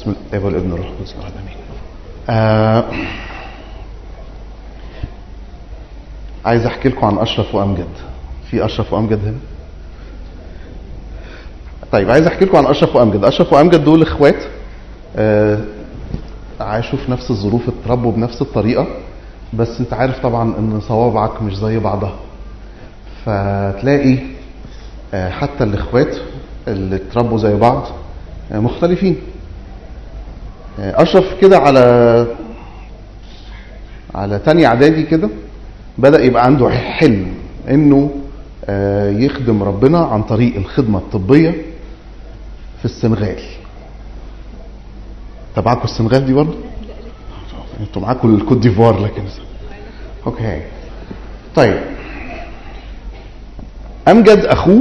بسم الله والابن والروح القدس واحد امين آه عايز احكي لكم عن اشرف وامجد في اشرف وامجد هنا طيب عايز احكي لكم عن اشرف وامجد اشرف وامجد دول اخوات آه عاشوا في نفس الظروف اتربوا بنفس الطريقه بس انت عارف طبعا ان صوابعك مش زي بعضها فتلاقي آه حتى الاخوات اللي اتربوا زي بعض آه مختلفين اشرف كده على على تاني اعدادي كده بدا يبقى عنده حلم انه يخدم ربنا عن طريق الخدمه الطبيه في السنغال تبعكم السنغال دي برضه انتوا معاكم الكوت ديفوار لكن اوكي طيب امجد اخوه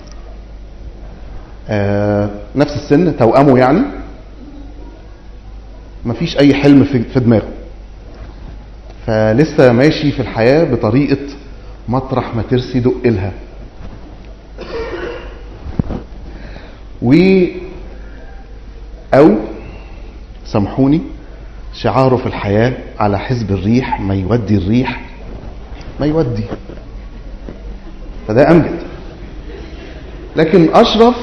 آه نفس السن توأمه يعني مفيش اي حلم في دماغه فلسه ماشي في الحياة بطريقة مطرح ما ترسي دق لها و او سامحوني شعاره في الحياة على حزب الريح ما يودي الريح ما يودي فده امجد لكن اشرف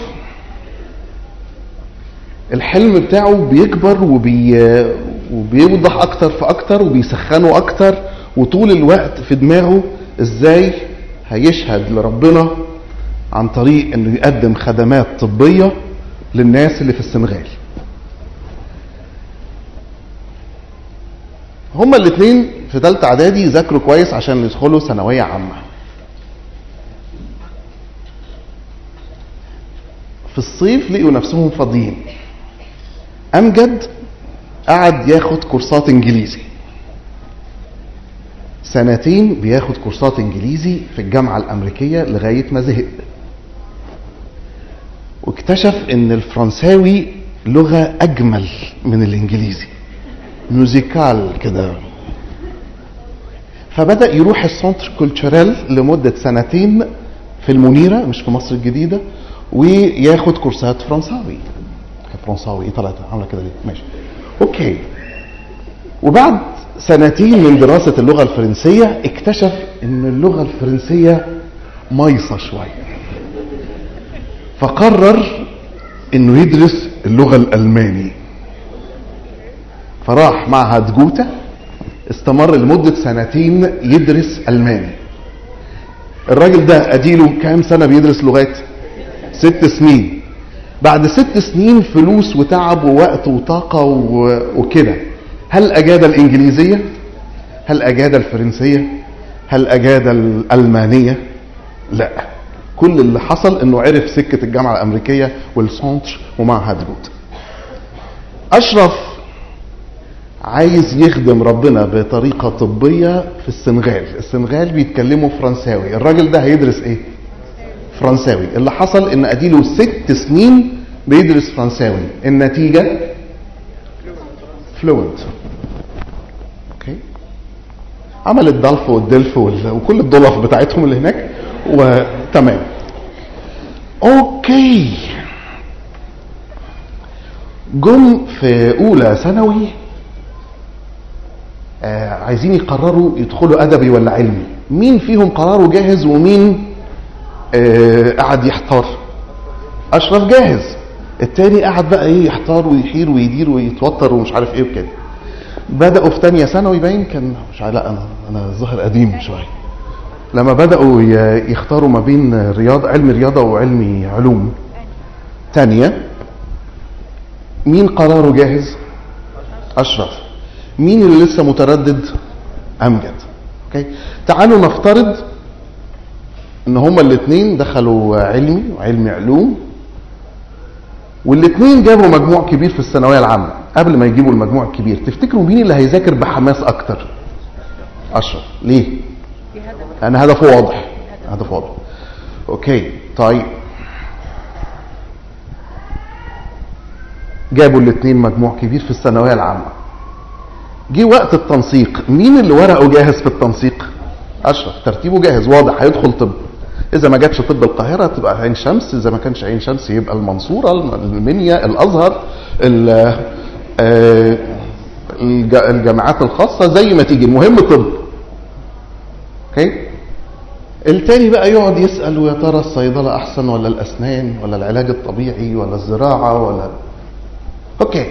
الحلم بتاعه بيكبر وبي وبيوضح اكتر فاكتر وبيسخنه اكتر وطول الوقت في دماغه ازاي هيشهد لربنا عن طريق انه يقدم خدمات طبية للناس اللي في السنغال هما الاثنين في ثالثه اعدادي ذاكروا كويس عشان يدخلوا ثانويه عامه في الصيف لقوا نفسهم فاضيين امجد قعد ياخد كورسات انجليزي سنتين بياخد كورسات انجليزي في الجامعه الامريكيه لغايه ما زهق واكتشف ان الفرنساوي لغه اجمل من الانجليزي ميوزيكال كده فبدا يروح السنتر كولتشرال لمده سنتين في المنيره مش في مصر الجديده وياخد كورسات فرنساوي فرنساوي ايه طلعت عامله كده ليه ماشي اوكي وبعد سنتين من دراسة اللغة الفرنسية اكتشف ان اللغة الفرنسية مايصة شوية فقرر انه يدرس اللغة الالماني فراح معهد جوتا استمر لمدة سنتين يدرس الماني الراجل ده اديله كام سنة بيدرس لغات ست سنين بعد ست سنين فلوس وتعب ووقت وطاقة وكده هل أجاد الإنجليزية؟ هل أجاد الفرنسية؟ هل أجاد الألمانية؟ لا كل اللي حصل انه عرف سكة الجامعة الأمريكية والسونتر ومعهد جوت أشرف عايز يخدم ربنا بطريقة طبية في السنغال السنغال بيتكلموا فرنساوي الراجل ده هيدرس ايه؟ فرنساوي اللي حصل ان اديله ست سنين بيدرس فرنساوي النتيجة فلوينت اوكي عمل الدلف والدلف وكل الضلف بتاعتهم اللي هناك وتمام اوكي جم في اولى ثانوي آه عايزين يقرروا يدخلوا ادبي ولا علمي مين فيهم قراره جاهز ومين آه قعد يحتار اشرف جاهز التاني قعد بقى ايه يحتار ويحير ويدير ويتوتر ومش عارف ايه وكده بداوا في تانية ثانوي باين كان مش عارف لا انا انا ظاهر قديم شويه لما بداوا يختاروا ما بين رياض علم رياضه وعلمي علوم تانية مين قراره جاهز اشرف مين اللي لسه متردد امجد اوكي تعالوا نفترض ان هما الاثنين دخلوا علمي وعلمي علوم والاثنين جابوا مجموع كبير في الثانويه العامه قبل ما يجيبوا المجموع الكبير تفتكروا مين اللي هيذاكر بحماس اكتر اشرف ليه لان هدفه واضح هدفه واضح اوكي طيب جابوا الاثنين مجموع كبير في الثانويه العامه جه وقت التنسيق مين اللي ورقه جاهز في التنسيق اشرف ترتيبه جاهز واضح هيدخل طب اذا ما جاتش طب القاهره تبقى عين شمس اذا ما كانش عين شمس يبقى المنصوره المنيا الازهر آه، الج- الجامعات الخاصة زي ما تيجي المهم طب اوكي التاني بقى يقعد يسأل ويا ترى الصيدلة أحسن ولا الأسنان ولا العلاج الطبيعي ولا الزراعة ولا اوكي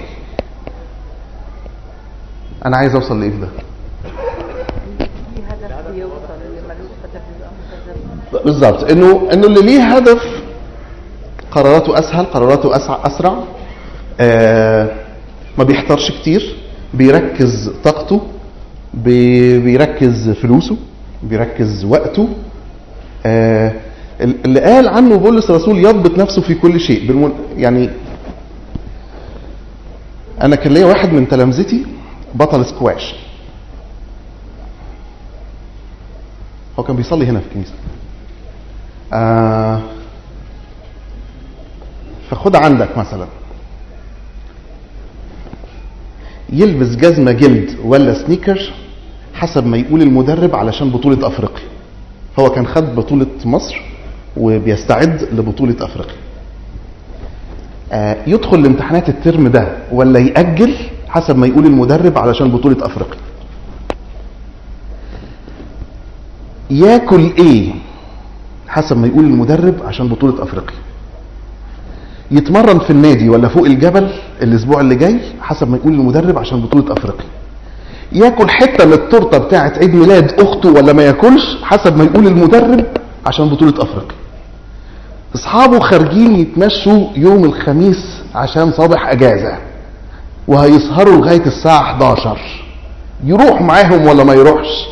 أنا عايز أوصل لإيه في ده في هدف بيوصل اللي ملوش هدف يبقى متذبذب بالظبط انه انه اللي ليه هدف قراراته اسهل قراراته اسرع اسرع آه ما بيحتارش كتير بيركز طاقته بي- بيركز فلوسه بيركز وقته آه اللي قال عنه بولس الرسول يضبط نفسه في كل شيء بالمن... يعني انا كان ليا واحد من تلامذتي بطل سكواش هو كان بيصلي هنا في الكنيسه آه فخد عندك مثلا يلبس جزمة جلد ولا سنيكر حسب ما يقول المدرب علشان بطولة أفريقيا هو كان خد بطولة مصر وبيستعد لبطولة أفريقيا آه يدخل لامتحانات الترم ده ولا يأجل حسب ما يقول المدرب علشان بطولة أفريقيا ياكل ايه حسب ما يقول المدرب عشان بطولة افريقيا يتمرن في النادي ولا فوق الجبل الاسبوع اللي جاي حسب ما يقول المدرب عشان بطولة افريقيا ياكل حتة من التورتة بتاعة عيد ميلاد اخته ولا ما ياكلش حسب ما يقول المدرب عشان بطولة افريقيا اصحابه خارجين يتمشوا يوم الخميس عشان صباح اجازة وهيسهروا لغاية الساعة 11 يروح معاهم ولا ما يروحش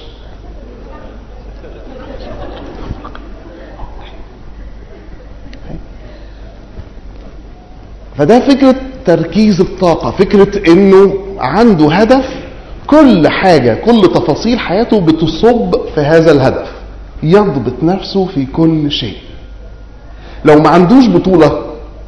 فده فكرة تركيز الطاقة فكرة انه عنده هدف كل حاجة كل تفاصيل حياته بتصب في هذا الهدف يضبط نفسه في كل شيء لو ما عندوش بطولة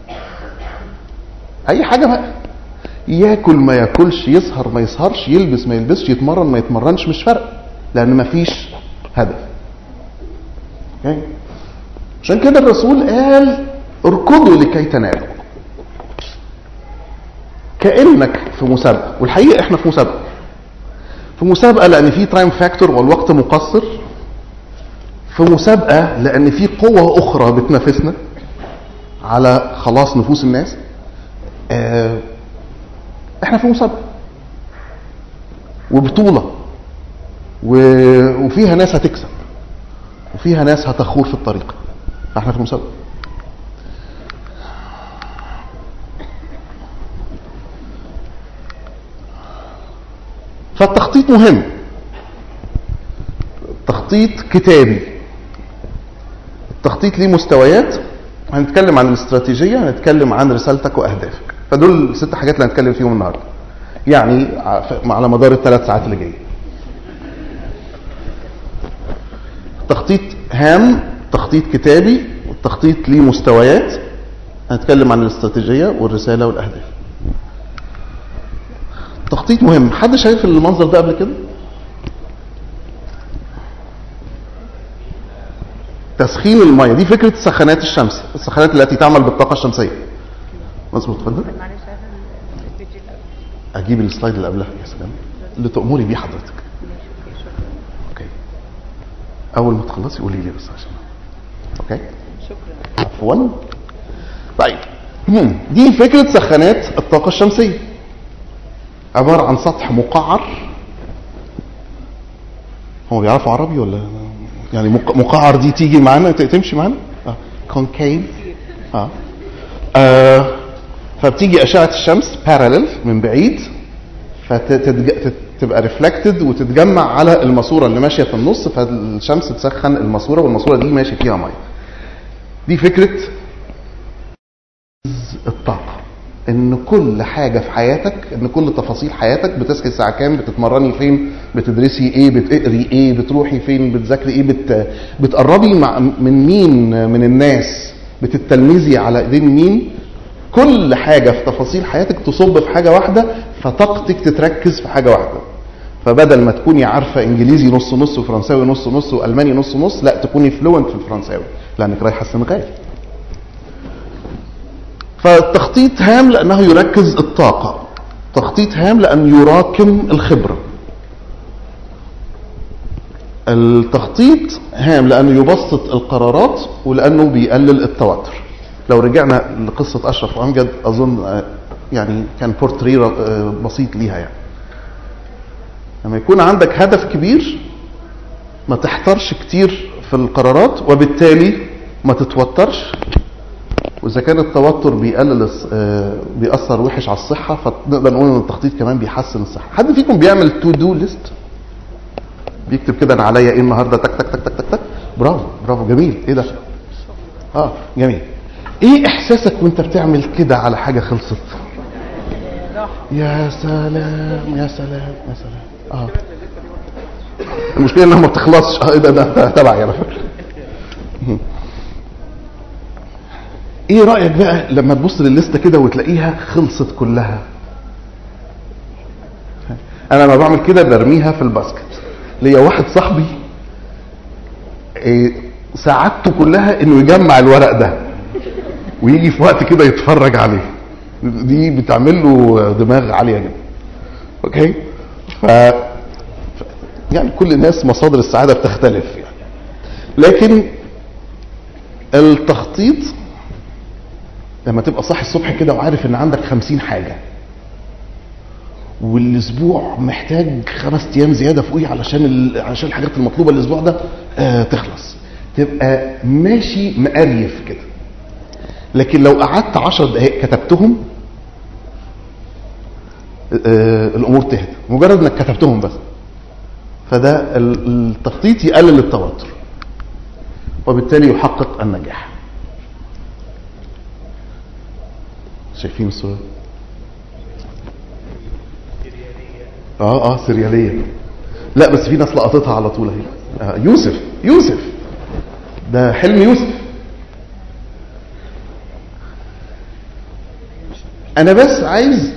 اي حاجة بقى ياكل ما ياكلش يسهر ما يسهرش يلبس ما يلبسش يتمرن ما يتمرنش مش فارق لان ما فيش هدف أوكي؟ عشان كده الرسول قال اركضوا لكي تنالوا كانك في مسابقه والحقيقه احنا في مسابقه في مسابقه لان في تايم فاكتور والوقت مقصر في مسابقه لان في قوه اخرى بتنافسنا على خلاص نفوس الناس آه، احنا في مسابقه وبطوله و- وفيها ناس هتكسب وفيها ناس هتخور في الطريق فاحنا في مسابقه فالتخطيط مهم تخطيط كتابي التخطيط ليه مستويات هنتكلم عن الاستراتيجيه هنتكلم عن رسالتك واهدافك فدول الست حاجات اللي هنتكلم فيهم النهارده يعني ع- على مدار الثلاث ساعات اللي جايه تخطيط هام تخطيط كتابي والتخطيط ليه مستويات هنتكلم عن الاستراتيجيه والرساله والاهداف تخطيط مهم حد شايف المنظر ده قبل كده تسخين الميه دي فكره سخانات الشمس السخانات التي تعمل بالطاقه الشمسيه مظبوط اتفضل معلش عايزة الفيديو الأول اجيب السلايد اللي قبلها يا سلام اللي تأمري بيه حضرتك ماشي اوكي شكرا اوكي اول ما تخلصي قولي لي بس عشان اوكي شكرا عفوا طيب مم. دي فكرة سخانات الطاقة الشمسية عبارة عن سطح مقعر هم بيعرفوا عربي ولا يعني مق- مقعر دي تيجي معانا ت- تمشي معانا اه كونكيف اه, آه. فبتيجي أشعة الشمس بارالل من بعيد فتبقى ريفلكتد وتتجمع على الماسورة اللي ماشية في النص فالشمس تسخن الماسورة والماسورة دي ماشي فيها مية دي فكرة الطاقة ان كل حاجة في حياتك ان كل تفاصيل حياتك بتصحي الساعة كام بتتمرني فين بتدرسي ايه بتقري ايه بتروحي فين بتذاكري ايه بت... بتقربي مع من مين من الناس بتتلمذي على ايدين مين كل حاجة في تفاصيل حياتك تصب في حاجة واحدة فطاقتك تتركز في حاجة واحدة فبدل ما تكوني عارفة انجليزي نص نص وفرنساوي نص نص والماني نص نص لا تكوني فلوينت في الفرنساوي لانك رايحة السنغال فالتخطيط هام لانه يركز الطاقه تخطيط هام لأن يراكم الخبرة التخطيط هام لأنه يبسط القرارات ولأنه بيقلل التوتر لو رجعنا لقصة أشرف وأمجد أظن آه، يعني كان بورتري آه، بسيط ليها يعني لما يكون عندك هدف كبير ما تحترش كتير في القرارات وبالتالي ما تتوترش واذا كان التوتر بيقلل الص- آه، بيأثر وحش على الصحة فنقدر نقول ان التخطيط كمان بيحسن الصحة حد فيكم بيعمل تو دو ليست بيكتب كده انا عليا ايه النهارده تك تك تك تك تك تك برافو برافو جميل ايه ده اه جميل ايه احساسك وانت بتعمل كده على حاجة خلصت يا سلام يا سلام يا سلام اه المشكله انها ما بتخلصش اه ايه ده ده ده تبعي على فكره ايه رايك بقى لما تبص للليسته كده وتلاقيها خلصت كلها انا لما بعمل كده برميها في الباسكت ليا واحد صاحبي إيه، سعادته كلها انه يجمع الورق ده ويجي في وقت كده يتفرج عليه دي بتعمل له دماغ عاليه جدا اوكي ف يعني كل الناس مصادر السعاده بتختلف يعني لكن التخطيط لما تبقى صاحي الصبح كده وعارف ان عندك خمسين حاجه والاسبوع محتاج خمس ايام زياده فوقيه علشان ال... علشان الحاجات المطلوبه الاسبوع ده آه تخلص تبقى ماشي مقريف كده لكن لو قعدت عشر دقائق كتبتهم آه الامور تهدى مجرد انك كتبتهم بس فده ال- التخطيط يقلل التوتر وبالتالي يحقق النجاح شايفين الصورة اه اه سريالية لا بس في ناس لقطتها على طول اهي آه يوسف يوسف ده حلم يوسف انا بس عايز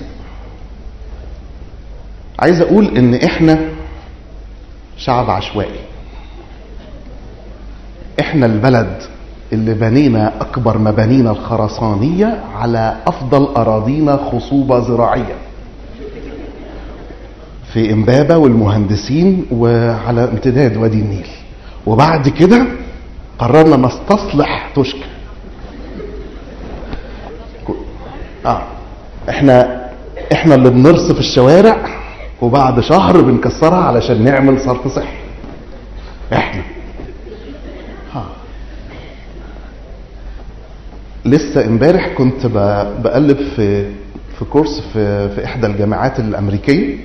عايز اقول ان احنا شعب عشوائي احنا البلد اللي بنينا اكبر مبانينا الخرسانية على افضل اراضينا خصوبة زراعية في امبابة والمهندسين وعلى امتداد وادي النيل وبعد كده قررنا نستصلح توشكا اه احنا احنا اللي بنرصف الشوارع وبعد شهر بنكسرها علشان نعمل صرف صحي احنا ها. لسه امبارح كنت ب- بقلب في في كورس في في احدى الجامعات الامريكيه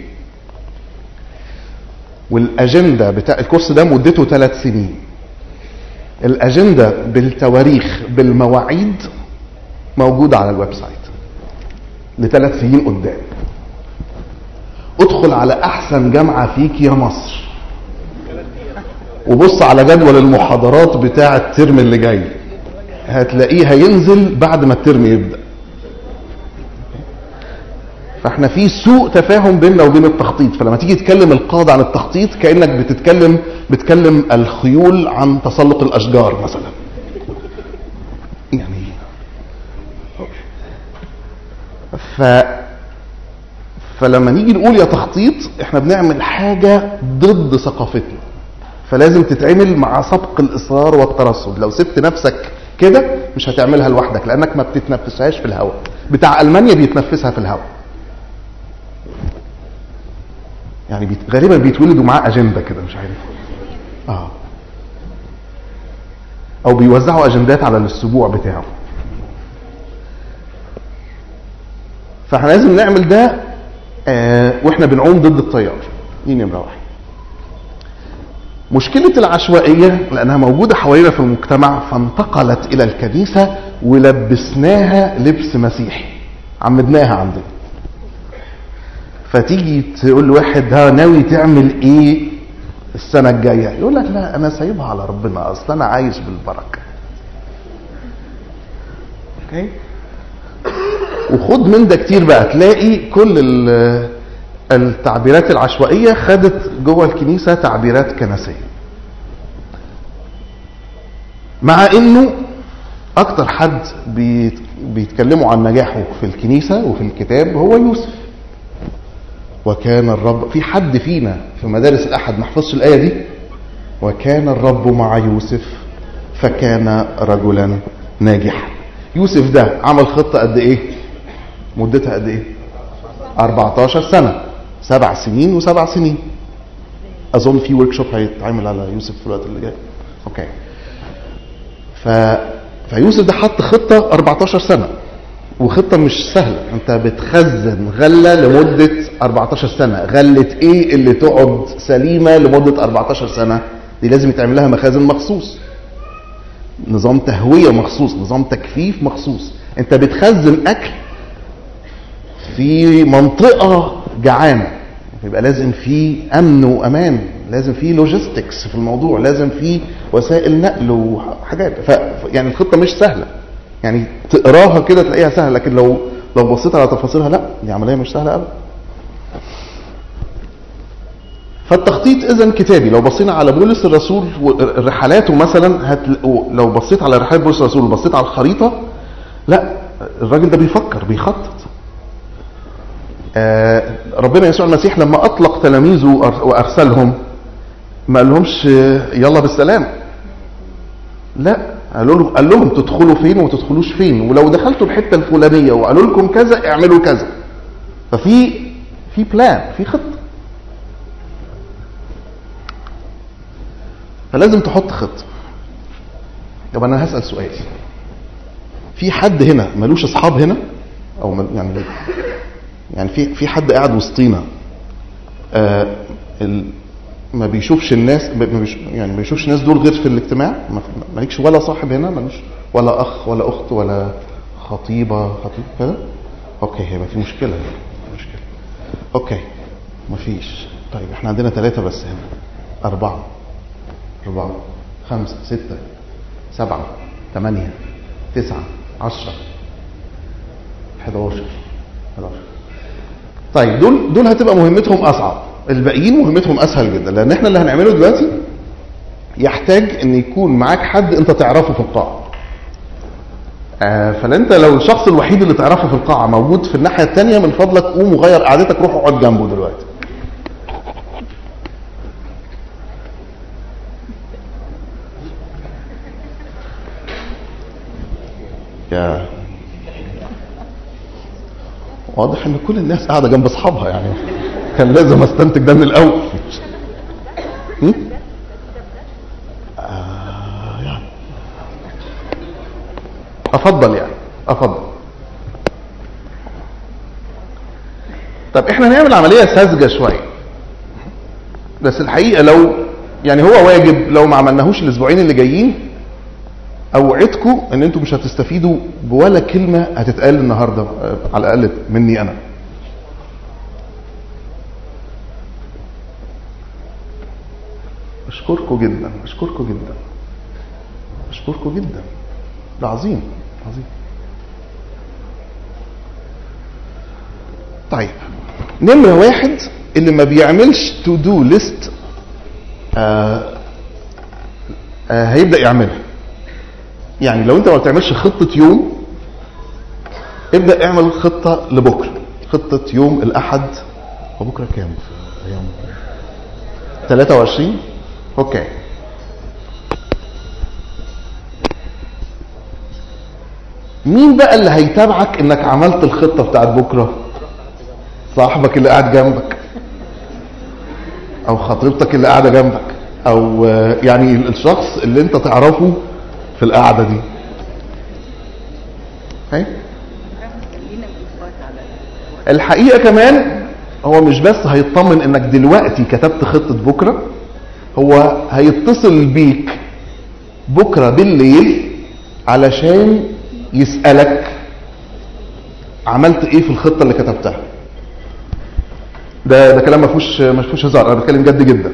والاجنده بتاع الكورس ده مدته ثلاث سنين الاجنده بالتواريخ بالمواعيد موجوده على الويب سايت لثلاث سنين قدام ادخل على احسن جامعه فيك يا مصر وبص على جدول المحاضرات بتاع الترم اللي جاي هتلاقيه هينزل بعد ما الترم يبدا فاحنا في سوء تفاهم بيننا وبين التخطيط فلما تيجي تكلم القاده عن التخطيط كانك بتتكلم بتكلم الخيول عن تسلق الاشجار مثلا يعني ف فلما نيجي نقول يا تخطيط احنا بنعمل حاجه ضد ثقافتنا فلازم تتعمل مع سبق الاصرار والترصد لو سبت نفسك كده مش هتعملها لوحدك لانك ما بتتنفسهاش في الهواء بتاع المانيا بيتنفسها في الهواء يعني بيت... غالبا بيتولدوا معاه اجنده كده مش عارف اه او بيوزعوا اجندات على الاسبوع بتاعه فاحنا لازم نعمل ده آه واحنا بنعوم ضد التيار دي نمره واحد مشكلة العشوائية لأنها موجودة حوالينا في المجتمع فانتقلت إلى الكنيسة ولبسناها لبس مسيحي عمدناها عندنا فتيجي تقول لواحد ها ناوي تعمل ايه السنة الجاية يقول لك لا أنا سايبها على ربنا أصل أنا عايش بالبركة اوكي وخد من ده كتير بقى تلاقي كل ال- التعبيرات العشوائية خدت جوه الكنيسة تعبيرات كنسية مع انه اكتر حد بيت- بيتكلموا عن نجاحه في الكنيسة وفي الكتاب هو يوسف وكان الرب في حد فينا في مدارس الأحد ما حفظش الآية دي وكان الرب مع يوسف فكان رجلا ناجحا يوسف ده عمل خطة قد ايه مدتها قد ايه 14 سنة سبع سنين وسبع سنين اظن في ورك شوب هيتعمل على يوسف في الوقت اللي جاي اوكي ف فيوسف ده حط خطة 14 سنة وخطة مش سهلة انت بتخزن غلة لمدة 14 سنة غلة ايه اللي تقعد سليمة لمدة 14 سنة دي لازم يتعمل لها مخازن مخصوص نظام تهوية مخصوص نظام تكثيف مخصوص انت بتخزن اكل في منطقة جعانة يبقى لازم في امن وامان لازم في لوجيستكس في الموضوع لازم في وسائل نقل وحاجات ف يعني الخطة مش سهلة يعني تقراها كده تلاقيها سهلة لكن لو لو بصيت على تفاصيلها لا دي عملية مش سهلة ابدا فالتخطيط اذا كتابي لو بصينا على بولس الرسول ورحلاته مثلا هتلاقوا لو بصيت على رحلات بولس الرسول وبصيت على الخريطه لا الراجل ده بيفكر بيخطط آه ربنا يسوع المسيح لما اطلق تلاميذه وارسلهم ما قالهمش يلا بالسلام لا قالوا له قال لهم تدخلوا فين وما تدخلوش فين ولو دخلتوا الحته الفلانيه وقالوا لكم كذا اعملوا كذا ففي في بلان في خطه فلازم تحط خطه طب انا هسال سؤال في حد هنا ملوش اصحاب هنا او مل يعني يعني في في حد قاعد وسطينا آه ال ما بيشوفش الناس ما بيش يعني ما بيشوفش الناس دول غير في الاجتماع مالكش ولا صاحب هنا مالوش ولا اخ ولا اخت ولا خطيبه خطيب كده اوكي هيبقى في مشكله مشكله اوكي مفيش طيب احنا عندنا ثلاثه بس هنا اربعه أربعة خمسة ستة سبعة ثمانية تسعة عشرة 11 11 طيب دول دول هتبقى مهمتهم أصعب الباقيين مهمتهم أسهل جدا لأن احنا اللي هنعمله دلوقتي يحتاج ان يكون معاك حد انت تعرفه في القاعة آه فانت لو الشخص الوحيد اللي تعرفه في القاعة موجود في الناحية الثانية من فضلك قوم وغير قعدتك روح اقعد جنبه دلوقتي يا واضح ان كل الناس قاعده جنب اصحابها يعني كان لازم استنتج ده من الاول آه يعني افضل يعني افضل طب احنا هنعمل عمليه ساذجه شويه بس الحقيقه لو يعني هو واجب لو ما عملناهوش الاسبوعين اللي جايين اوعدكم ان انتم مش هتستفيدوا بولا كلمه هتتقال النهارده على الاقل مني انا اشكركم جدا اشكركم جدا اشكركم جدا ده عظيم عظيم طيب نمرة واحد اللي ما بيعملش تو دو ليست هيبدأ يعملها يعني لو انت ما بتعملش خطة يوم ابدأ اعمل خطة لبكرة خطة يوم الأحد وبكرة كام؟ أيام 23 اوكي مين بقى اللي هيتابعك انك عملت الخطة بتاعت بكرة صاحبك اللي قاعد جنبك او خطيبتك اللي قاعدة جنبك او يعني الشخص اللي انت تعرفه في القعدة دي هي؟ الحقيقة كمان هو مش بس هيطمن انك دلوقتي كتبت خطة بكرة هو هيتصل بيك بكرة بالليل علشان يسألك عملت ايه في الخطة اللي كتبتها ده ده كلام ما فيهوش ما فيهوش هزار انا بتكلم جد جدا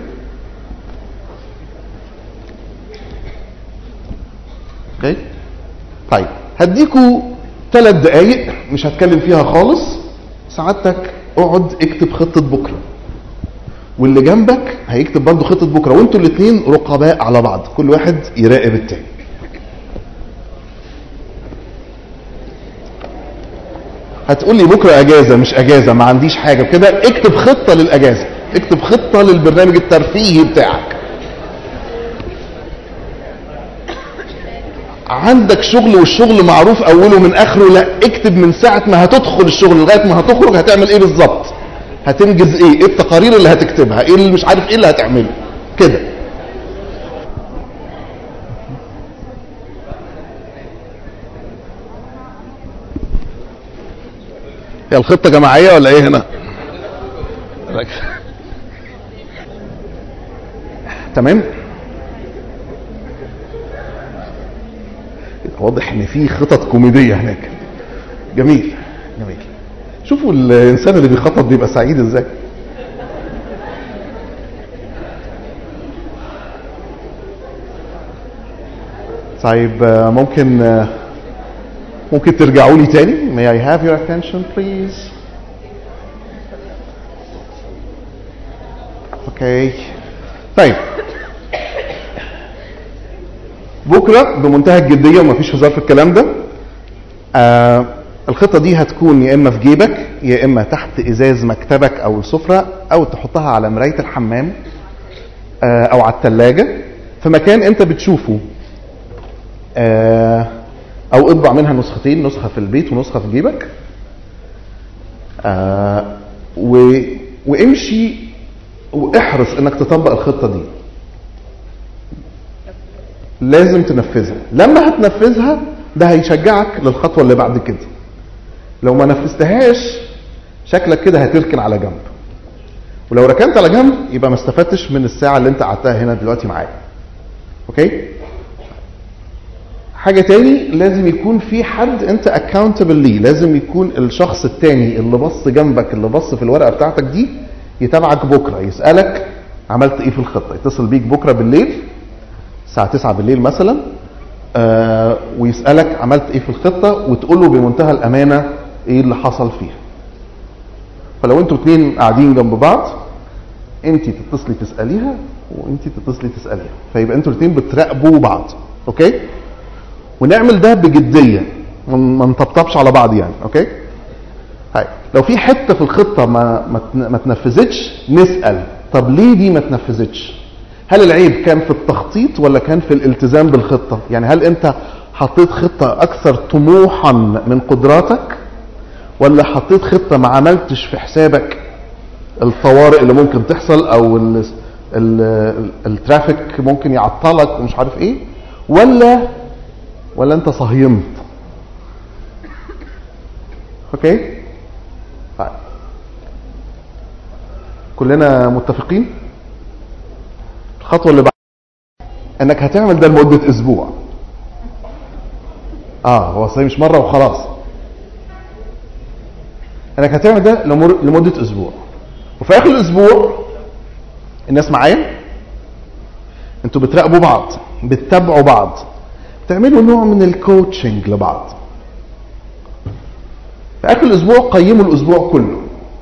اوكي طيب هديكوا ثلاث دقايق مش هتكلم فيها خالص سعادتك اقعد اكتب خطة بكرة واللي جنبك هيكتب برضه خطة بكرة وانتوا الاثنين رقباء على بعض كل واحد يراقب التاني هتقول لي بكره اجازه مش اجازه ما عنديش حاجه كده اكتب خطه للاجازه اكتب خطه للبرنامج الترفيهي بتاعك عندك شغل والشغل معروف اوله من اخره لا اكتب من ساعه ما هتدخل الشغل لغايه ما هتخرج هتعمل ايه بالظبط هتنجز ايه ايه التقارير اللي هتكتبها ايه اللي مش عارف ايه اللي هتعمله كده هي الخطه جماعيه ولا ايه هنا تمام واضح ان في خطط كوميديه هناك جميل جميل شوفوا الانسان اللي بيخطط بيبقى سعيد ازاي طيب آه، ممكن آه، ممكن ترجعوا لي تاني may I have your attention please اوكي طيب بكره بمنتهى الجديه ومفيش هزار في الكلام ده آه الخطه دي هتكون يا اما في جيبك يا اما تحت ازاز مكتبك او السفره او تحطها على مرايه الحمام آه او على الثلاجه في مكان انت بتشوفه آه او اطبع منها نسختين نسخه في البيت ونسخه في جيبك آه و... وامشي واحرص انك تطبق الخطه دي لازم تنفذها لما هتنفذها ده هيشجعك للخطوه اللي بعد كده لو ما نفذتهاش شكلك كده هتركن على جنب ولو ركنت على جنب يبقى ما استفدتش من الساعه اللي انت قعدتها هنا دلوقتي معايا اوكي حاجه تاني لازم يكون في حد انت اكاونتبل ليه لازم يكون الشخص التاني اللي بص جنبك اللي بص في الورقه بتاعتك دي يتابعك بكره يسالك عملت ايه في الخطه يتصل بيك بكره بالليل الساعه 9 بالليل مثلا آه ويسالك عملت ايه في الخطه وتقول له بمنتهى الامانه ايه اللي حصل فيها فلو انتوا اتنين قاعدين جنب بعض انت تتصلي تساليها وانت تتصلي تساليها فيبقى انتوا الاتنين بتراقبوا بعض اوكي ونعمل ده بجديه ما ما نطبطبش على بعض يعني اوكي هاي لو في حته في الخطه ما ما تن- ما تنفذتش نسال طب ليه دي ما تنفذتش هل العيب كان في التخطيط ولا كان في الالتزام بالخطه يعني هل انت حطيت خطه اكثر طموحا من قدراتك ولا حطيت خطه ما عملتش في حسابك الطوارئ اللي ممكن تحصل او ال ال الترافيك ممكن يعطلك ومش عارف ايه ولا ولا انت صهينت اوكي طيب كلنا متفقين الخطوه اللي بعد انك هتعمل ده لمده اسبوع اه هو صحيح مش مره وخلاص انك هتعمل ده لمر- لمده اسبوع وفي اخر الاسبوع الناس معايا انتوا بتراقبوا بعض بتتابعوا بعض تعملوا نوع من الكوتشنج لبعض في اخر الاسبوع قيموا الاسبوع كله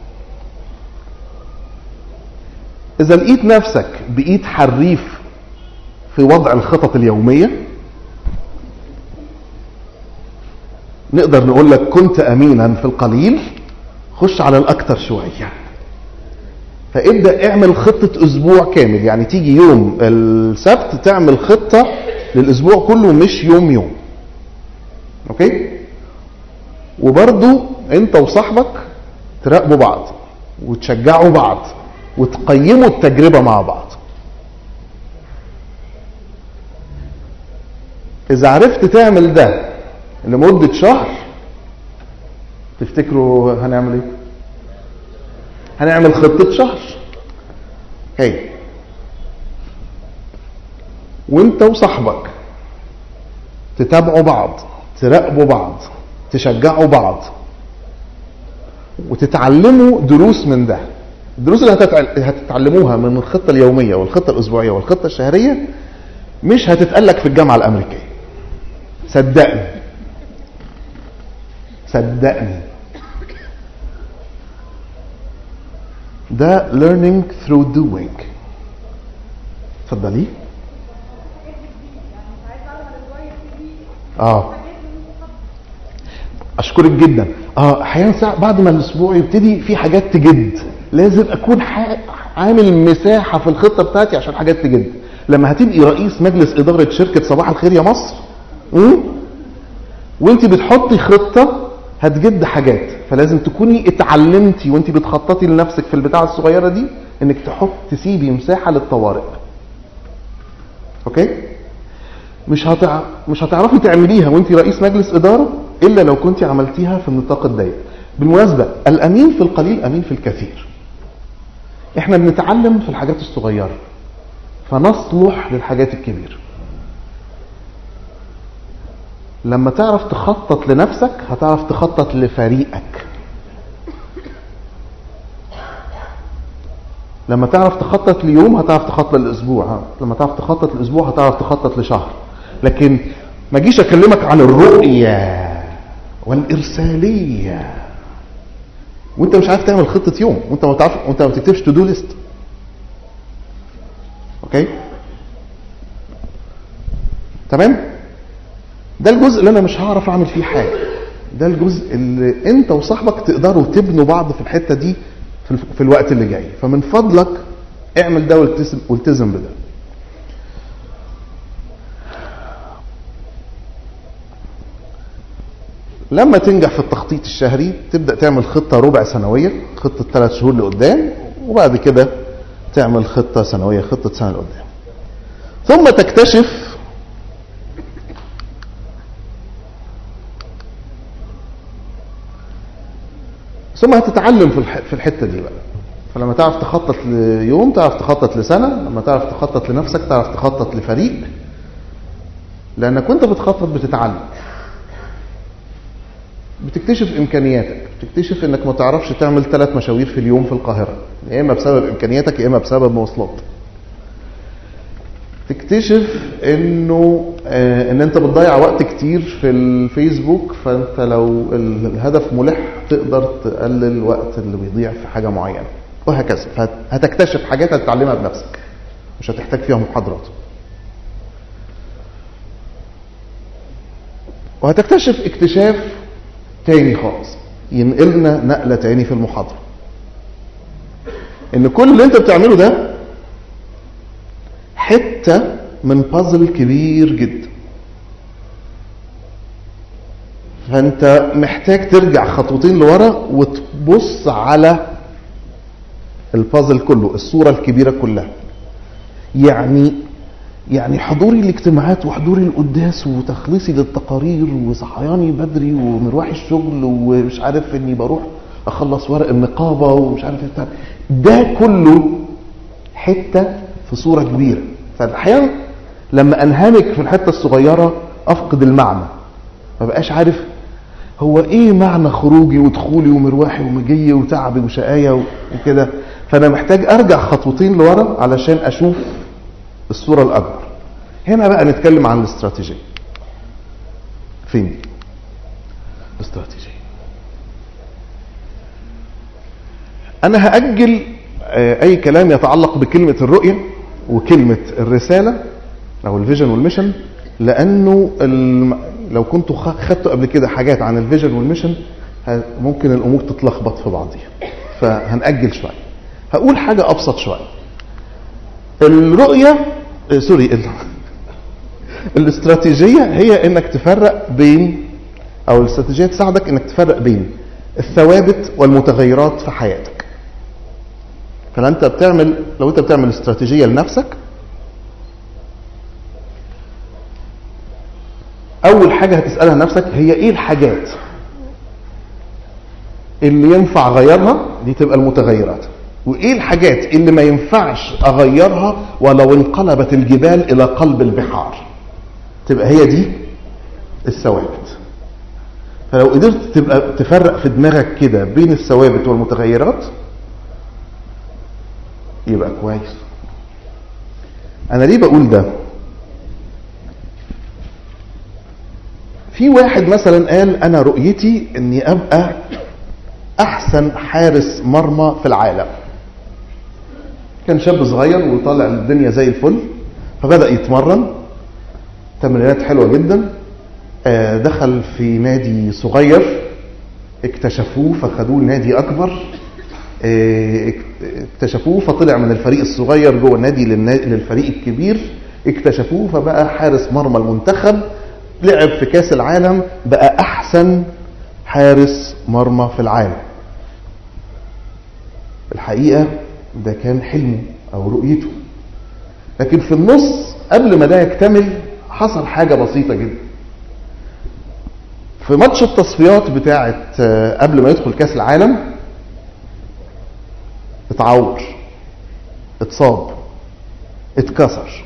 اذا لقيت نفسك بقيت حريف في وضع الخطط اليوميه نقدر نقول لك كنت امينا في القليل خش على الاكثر شويه فابدا اعمل خطه اسبوع كامل يعني تيجي يوم السبت تعمل خطه للاسبوع كله مش يوم يوم اوكي وبرضو انت وصاحبك تراقبوا بعض وتشجعوا بعض وتقيموا التجربه مع بعض اذا عرفت تعمل ده لمده شهر تفتكروا هنعمل ايه هنعمل خطه شهر هي وانت وصاحبك تتابعوا بعض تراقبوا بعض تشجعوا بعض وتتعلموا دروس من ده الدروس اللي هتتع- هتتعلموها من الخطة اليومية والخطة الأسبوعية والخطة الشهرية مش هتتقلك في الجامعة الأمريكية صدقني صدقني ده learning through doing اتفضلي اه اشكرك جدا اه احيانا ساعة بعد ما الاسبوع يبتدي في حاجات تجد لازم اكون ح- عامل مساحه في الخطه بتاعتي عشان حاجات تجد لما هتبقي رئيس مجلس اداره شركه صباح الخير يا مصر مم؟ وانت بتحطي خطه هتجد حاجات فلازم تكوني اتعلمتي وانت بتخططي لنفسك في البتاعه الصغيره دي انك تحط تسيبي مساحه للطوارئ اوكي مش هتع... مش هتعرفي تعمليها وانت رئيس مجلس اداره الا لو كنت عملتيها في النطاق الضيق بالمناسبه الامين في القليل امين في الكثير احنا بنتعلم في الحاجات الصغيره فنصلح للحاجات الكبيره لما تعرف تخطط لنفسك هتعرف تخطط لفريقك لما تعرف تخطط ليوم هتعرف تخطط للاسبوع ها؟ لما تعرف تخطط لاسبوع هتعرف تخطط لشهر لكن ما اجيش اكلمك عن الرؤيه والارساليه وانت مش عارف تعمل خطه يوم وانت ما تعرف وانت ما بتكتبش تو دو ليست اوكي تمام ده الجزء اللي انا مش هعرف اعمل فيه حاجه ده الجزء اللي انت وصاحبك تقدروا تبنوا بعض في الحته دي في, الف- في الوقت اللي جاي فمن فضلك اعمل ده والتزم, والتزم بده لما تنجح في التخطيط الشهري تبدا تعمل خطه ربع سنويه خطه ثلاث شهور لقدام وبعد كده تعمل خطه سنويه خطه سنه لقدام ثم تكتشف ثم هتتعلم في الح- في الحته دي بقى فلما تعرف تخطط ليوم تعرف تخطط لسنه لما تعرف تخطط لنفسك تعرف تخطط لفريق لانك وانت بتخطط بتتعلم بتكتشف امكانياتك بتكتشف انك ما تعرفش تعمل ثلاث مشاوير في اليوم في القاهره يا اما بسبب امكانياتك يا اما بسبب مواصلات تكتشف انه آه ان انت بتضيع وقت كتير في الفيسبوك فانت لو ال- الهدف ملح تقدر تقلل الوقت اللي بيضيع في حاجه معينه وهكذا فهتكتشف حاجات هتتعلمها بنفسك مش هتحتاج فيها محاضرات وهتكتشف اكتشاف تاني خالص ينقلنا نقلة تاني في المحاضرة ان كل اللي انت بتعمله ده حتة من بازل كبير جدا فانت محتاج ترجع خطوتين لورا وتبص على البازل كله الصورة الكبيرة كلها يعني يعني حضوري الاجتماعات وحضوري القداس وتخليصي للتقارير وصحياني بدري ومروحي الشغل ومش عارف اني بروح اخلص ورق النقابه ومش عارف ايه بتاع. ده كله حته في صوره كبيره فاحيانا لما انهمك في الحته الصغيره افقد المعنى ما بقاش عارف هو ايه معنى خروجي ودخولي ومروحي ومجيي وتعبي وشقايا وكده فانا محتاج ارجع خطوتين لورا علشان اشوف الصورة الأكبر هنا بقى نتكلم عن الاستراتيجية فين دي؟ الاستراتيجية أنا هأجل آه، أي كلام يتعلق بكلمة الرؤية وكلمة الرسالة أو الفيجن والميشن لأنه الم... لو كنتوا خ- خدتوا قبل كده حاجات عن الفيجن والميشن ه- ممكن الأمور تتلخبط في بعضيها فهنأجل شوية هقول حاجة أبسط شوية الرؤية آه، سوري ال... الاستراتيجية هي انك تفرق بين او الاستراتيجية تساعدك انك تفرق بين الثوابت والمتغيرات في حياتك فانت بتعمل لو انت بتعمل استراتيجية لنفسك اول حاجة هتسألها نفسك هي ايه الحاجات اللي ينفع اغيرها دي تبقى المتغيرات وايه الحاجات اللي ما ينفعش اغيرها ولو انقلبت الجبال الى قلب البحار تبقى هي دي الثوابت فلو قدرت تبقى تفرق في دماغك كده بين الثوابت والمتغيرات يبقى كويس انا ليه بقول ده في واحد مثلا قال انا رؤيتي اني ابقى احسن حارس مرمى في العالم كان شاب صغير وطالع الدنيا زي الفل فبدا يتمرن تمرينات حلوه جدا آه، دخل في نادي صغير اكتشفوه فخدوه نادي اكبر اه، اكتشفوه فطلع من الفريق الصغير جوه النادي للنا- للفريق الكبير اكتشفوه فبقى حارس مرمى المنتخب لعب في كاس العالم بقى احسن حارس مرمى في العالم الحقيقه ده كان حلمه او رؤيته لكن في النص قبل ما ده يكتمل حصل حاجه بسيطه جدا في ماتش التصفيات بتاعه آه، قبل ما يدخل كاس العالم اتعور اتصاب اتكسر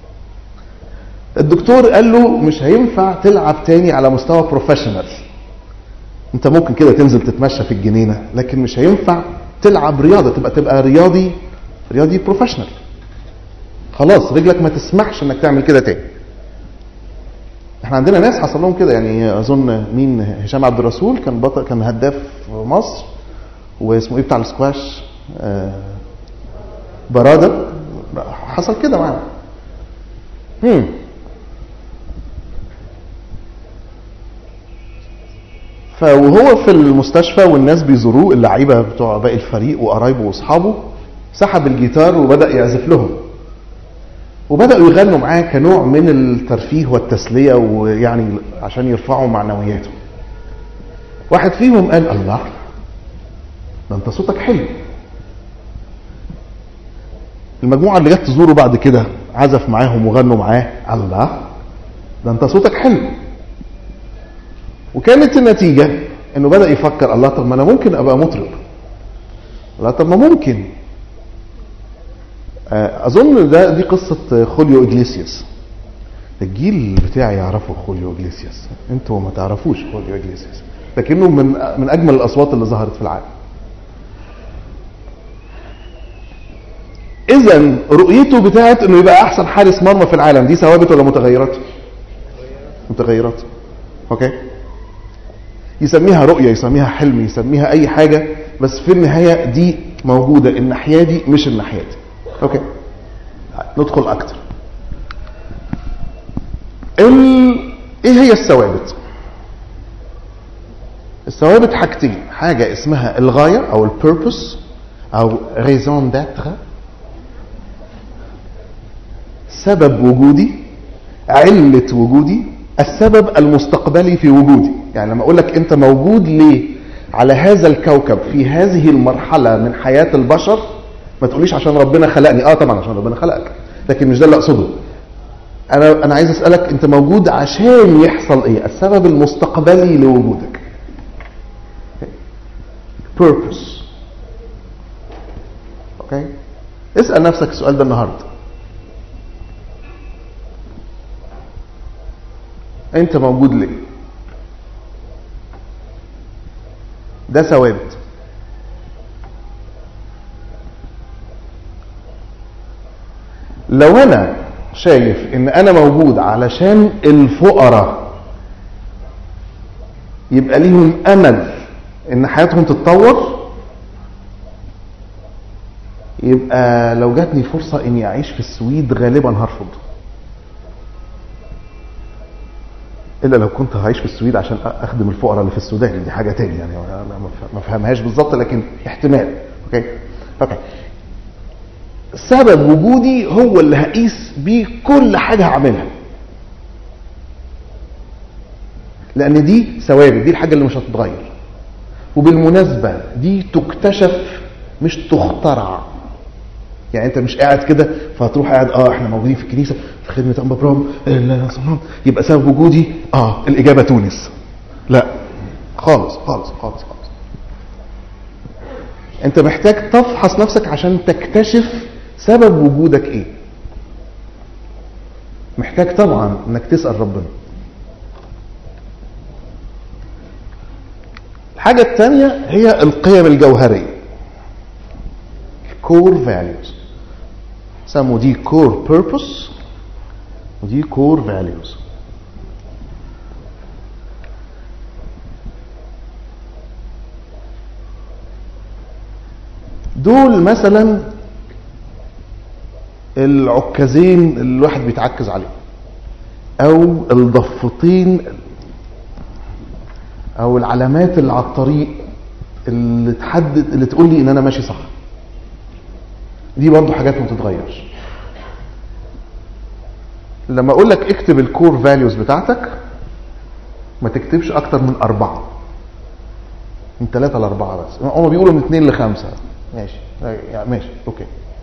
الدكتور قال له مش هينفع تلعب تاني على مستوى بروفيشنال انت ممكن كده تنزل تتمشى في الجنينه لكن مش هينفع تلعب رياضه تبقى تبقى رياضي رياضي بروفيشنال خلاص رجلك ما تسمحش انك تعمل كده تاني احنا عندنا ناس حصل لهم كده يعني اظن مين هشام عبد الرسول كان بطل كان هداف في مصر واسمه ايه بتاع السكواش آه براده حصل كده معاه هم. فوهو في المستشفى والناس بيزوروه اللعيبه بتوع باقي الفريق وقرايبه واصحابه سحب الجيتار وبدا يعزف لهم وبداوا يغنوا معاه كنوع من الترفيه والتسليه ويعني عشان يرفعوا معنوياته واحد فيهم قال الله ده انت صوتك حلو المجموعه اللي جت تزوره بعد كده عزف معاهم وغنوا معاه الله ده انت صوتك حلو وكانت النتيجه انه بدا يفكر الله طب ما انا ممكن ابقى مطرب لا طب ما ممكن آه، اظن ده دي قصه خوليو اجليسياس الجيل بتاعي يعرفوا خوليو اجليسياس انتوا ما تعرفوش خوليو اجليسياس لكنه من من اجمل الاصوات اللي ظهرت في العالم اذا رؤيته بتاعت انه يبقى احسن حارس مرمى في العالم دي ثوابت ولا متغيرات متغيرات اوكي يسميها رؤيه يسميها حلم يسميها اي حاجه بس في النهايه دي موجوده الناحيه دي مش الناحيه دي اوكي ندخل اكتر ال... ايه هي الثوابت الثوابت حاجتين حاجه اسمها الغايه او البيربس او ريزون داتر سبب وجودي علة وجودي السبب المستقبلي في وجودي يعني لما اقول لك انت موجود ليه على هذا الكوكب في هذه المرحلة من حياة البشر ما تقوليش عشان ربنا خلقني اه طبعا عشان ربنا خلقك لكن مش ده اللي اقصده انا انا عايز اسالك انت موجود عشان يحصل ايه السبب المستقبلي لوجودك purpose اوكي اسال نفسك السؤال ده النهارده انت موجود ليه ده ثوابت لو انا شايف ان انا موجود علشان الفقراء يبقى ليهم امل ان حياتهم تتطور يبقى لو جاتني فرصة اني اعيش في السويد غالبا هرفض الا لو كنت هعيش في السويد عشان اخدم الفقراء اللي في السودان دي حاجه تاني يعني انا ما فهمهاش بالظبط لكن احتمال اوكي اوكي سبب وجودي هو اللي هقيس بيه كل حاجه هعملها لان دي ثوابت دي الحاجه اللي مش هتتغير وبالمناسبه دي تكتشف مش تخترع يعني انت مش قاعد كده فهتروح قاعد اه احنا موجودين في الكنيسه في خدمه انبا برام يبقى سبب وجودي اه الاجابه تونس لا خالص خالص خالص خالص انت محتاج تفحص نفسك عشان تكتشف سبب وجودك ايه محتاج طبعا انك تسال ربنا الحاجه الثانيه هي القيم الجوهريه core values سموا دي core purpose ودي core values دول مثلا العكازين اللي الواحد بيتعكز عليهم او الضفتين او العلامات اللي على الطريق اللي تحدد اللي تقول لي ان انا ماشي صح دي برضو حاجات ما تتغيرش لما اقول لك اكتب الكور فاليوز بتاعتك ما تكتبش اكتر من اربعه من ثلاثه لاربعه بس هم بيقولوا من اثنين لخمسه ماشي يعني ماشي اوكي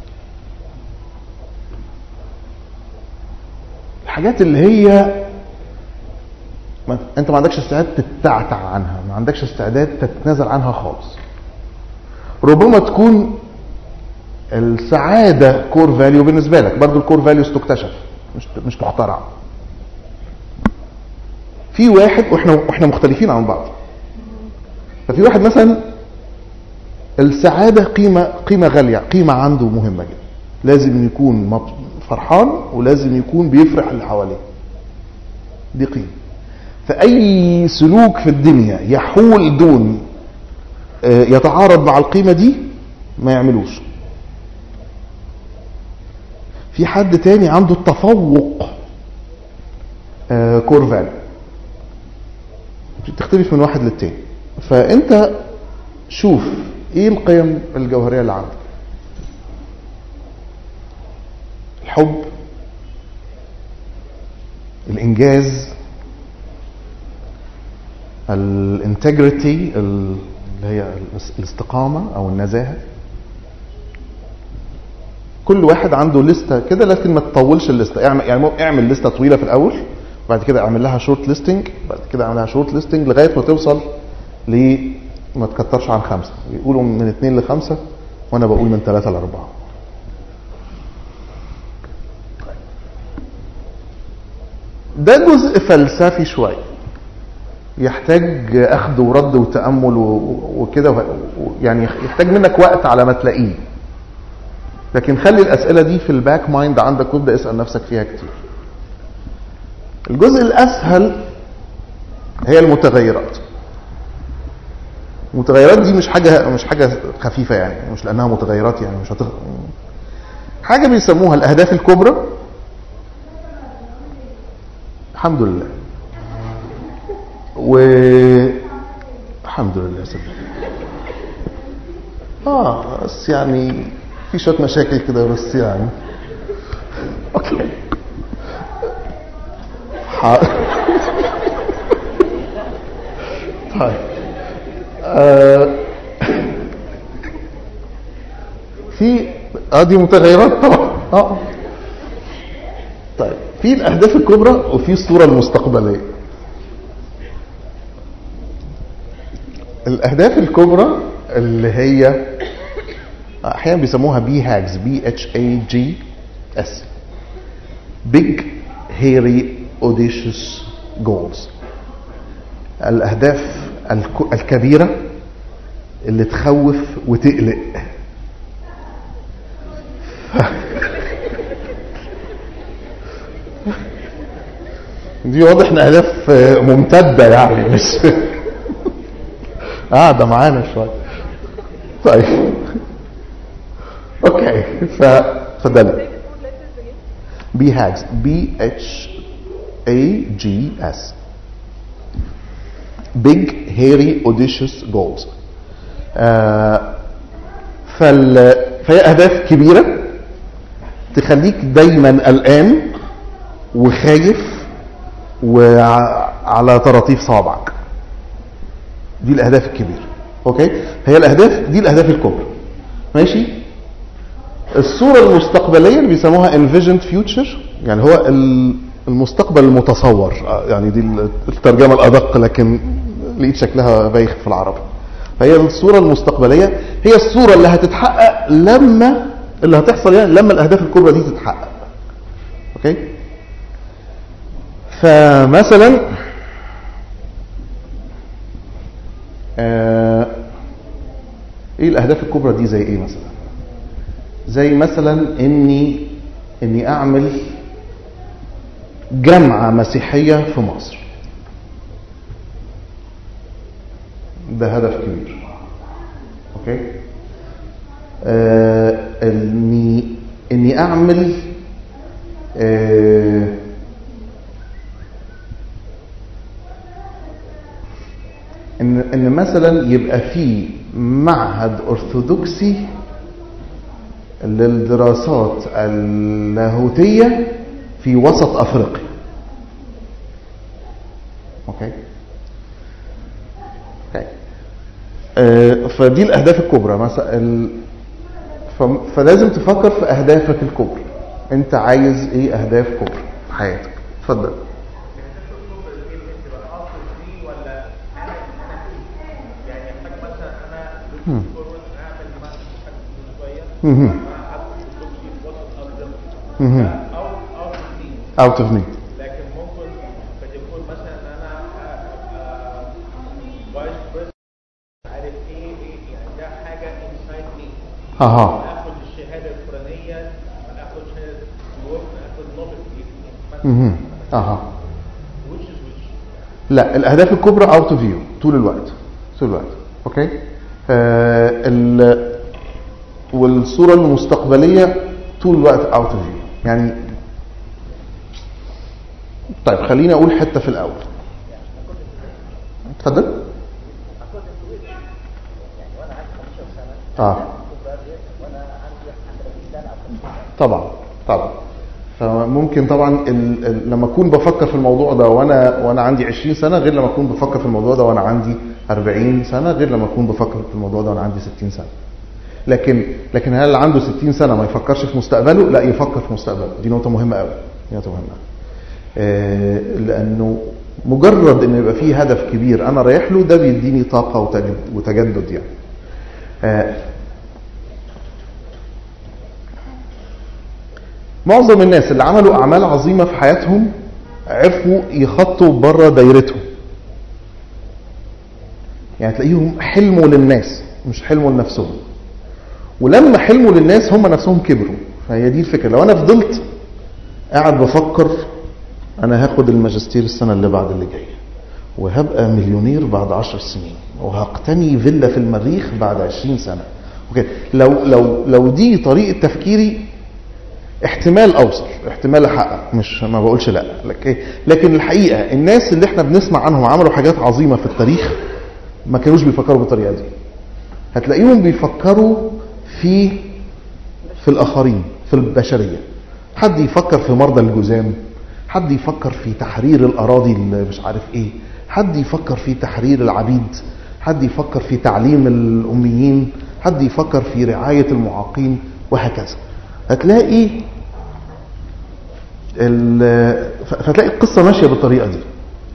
الحاجات اللي هي ما انت ما عندكش استعداد تتعتع عنها ما عندكش استعداد تتنازل عنها خالص ربما تكون السعاده كور فاليو بالنسبه لك برضو الكور فاليوز تكتشف مش مش تخترع في واحد واحنا واحنا مختلفين عن بعض ففي واحد مثلا السعاده قيمه قيمه غاليه قيمه عنده مهمه جدا لازم يكون مب- فرحان ولازم يكون بيفرح اللي حواليه دي قيمه فاي سلوك في الدنيا يحول دون آه، يتعارض مع القيمه دي ما يعملوش في حد تاني عنده التفوق كور فاليو بتختلف من واحد للتاني فانت شوف ايه القيم الجوهريه اللي عندك الحب الانجاز الانتجريتي اللي هي الاستقامه او النزاهه كل واحد عنده لستة كده لكن ما تطولش الليستة اعمل يعني اعمل لستة طويلة في الأول بعد كده اعمل لها شورت ليستنج بعد كده اعمل لها شورت ليستنج لغاية ما توصل ل ما تكترش عن خمسة يقولوا من اثنين لخمسة وأنا بقول من ثلاثة لأربعة ده جزء فلسفي شوية يحتاج أخذ ورد وتأمل و- وكده و- و- يعني يحتاج منك وقت على ما تلاقيه لكن خلي الاسئله دي في الباك مايند عندك وابدا اسال نفسك فيها كتير الجزء الاسهل هي المتغيرات المتغيرات دي مش حاجه مش حاجه خفيفه يعني مش لانها متغيرات يعني مش هتخ... حاجه بيسموها الاهداف الكبرى الحمد لله و الحمد لله يا سيدي اه بس يعني في شويه مشاكل كده بس يعني اوكي ح... طيب آه... في اه دي متغيرات طبعا اه طيب في الاهداف الكبرى وفي الصوره المستقبليه الاهداف الكبرى اللي هي احيانا بيسموها بي هاجز بي اتش اي جي اس بيج هيري اوديشس جولز الاهداف الك- الكبيره اللي تخوف وتقلق دي واضح ان اهداف ممتده يعني مش قاعده معانا شويه طيب اوكي ف فده بي هاجز بي اتش اي جي اس big hairy audacious goals آه فال فهي اهداف كبيره تخليك دايما قلقان وخايف وعلى طراطيف صابعك دي الاهداف الكبيره اوكي هي الاهداف دي الاهداف الكبرى ماشي الصوره المستقبليه اللي بيسموها envisioned future يعني هو ال- المستقبل المتصور آه، يعني دي الترجمه الادق لكن لقيت شكلها بايخ في العربي فهي الصوره المستقبليه هي الصوره اللي هتتحقق لما اللي هتحصل يعني لما الاهداف الكبرى دي تتحقق اوكي فمثلا آه ايه الاهداف الكبرى دي زي ايه مثلا زي مثلا اني اني اعمل جامعه مسيحيه في مصر ده هدف كبير اوكي آه اني اني اعمل آه ان مثلا يبقى في معهد ارثوذكسي للدراسات اللاهوتيه في وسط افريقيا اوكي اوكي آه، فدي الاهداف الكبرى مثلا ال... ف- فلازم تفكر في اهدافك الكبرى انت عايز ايه اهداف كبرى في حياتك اتفضل مهم. مهم. out of need لكن ممكن قد يكون مثلا ان انا فايس بريزنت عارف ايه ايه يعني ده حاجه انسايد مي اها اخد الشهاده الفلانيه اخد شهاده الورك اخد نوبل مهم. اها which is which لا الاهداف الكبرى اوت اوف فيو طول الوقت طول الوقت اوكي آه ال والصوره المستقبليه طول الوقت اوت اوف فيو يعني طيب خليني اقول حته في الاول اتفضل اه طبعا طبعا فممكن طبعا ال... ال... لما اكون بفكر في الموضوع ده وانا وانا عندي 20 سنه غير لما اكون بفكر في الموضوع ده وانا عندي 40 سنه غير لما اكون بفكر في الموضوع ده وانا عندي 60 سنه لكن لكن هل اللي عنده 60 سنه ما يفكرش في مستقبله لا يفكر في مستقبله دي نقطه مهمه قوي دي نقطه مهمه آه لانه مجرد ان يبقى فيه هدف كبير انا رايح له ده بيديني طاقه وتجد وتجدد يعني آه معظم الناس اللي عملوا اعمال عظيمه في حياتهم عرفوا يخطوا بره دايرتهم يعني تلاقيهم حلموا للناس مش حلموا لنفسهم ولما حلموا للناس هم نفسهم كبروا فهي دي الفكره لو انا فضلت قاعد بفكر انا هاخد الماجستير السنه اللي بعد اللي جايه وهبقى مليونير بعد عشر سنين وهقتني فيلا في المريخ بعد عشرين سنه اوكي لو لو لو دي طريقه تفكيري احتمال اوصل احتمال احقق مش ما بقولش لا لكن لكن الحقيقه الناس اللي احنا بنسمع عنهم عملوا حاجات عظيمه في التاريخ ما كانوش بيفكروا بالطريقه دي هتلاقيهم بيفكروا في في الاخرين في البشريه حد يفكر في مرضى الجذام حد يفكر في تحرير الاراضي اللي مش عارف ايه حد يفكر في تحرير العبيد حد يفكر في تعليم الاميين حد يفكر في رعايه المعاقين وهكذا هتلاقي ال- ف- فتلاقي القصه ماشيه بالطريقه دي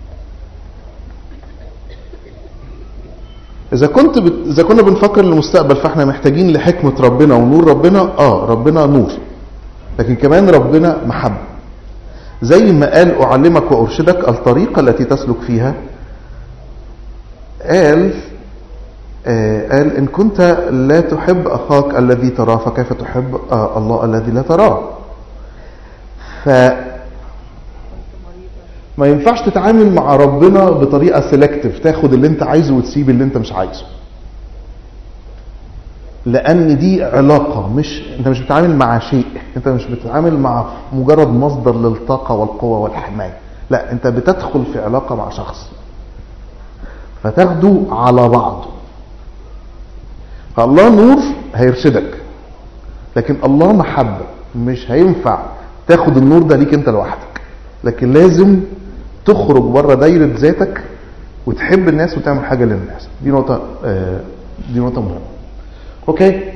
اذا كنت بت... اذا كنا بنفكر للمستقبل فاحنا محتاجين لحكمه ربنا ونور ربنا اه ربنا نور لكن كمان ربنا محبه زي ما قال اعلمك وارشدك الطريقه التي تسلك فيها قال آه قال ان كنت لا تحب اخاك الذي تراه فكيف تحب آه الله الذي لا تراه ف ما ينفعش تتعامل مع ربنا بطريقه سيلكتيف تاخد اللي انت عايزه وتسيب اللي انت مش عايزه لان دي علاقه مش انت مش بتتعامل مع شيء انت مش بتتعامل مع مجرد مصدر للطاقه والقوه والحمايه لا انت بتدخل في علاقه مع شخص فتاخده على بعضه فالله نور هيرشدك لكن الله محبه مش هينفع تاخد النور ده ليك انت لوحدك لكن لازم تخرج بره دايره ذاتك وتحب الناس وتعمل حاجه للناس دي نقطه آه دي نقطه مهمه اوكي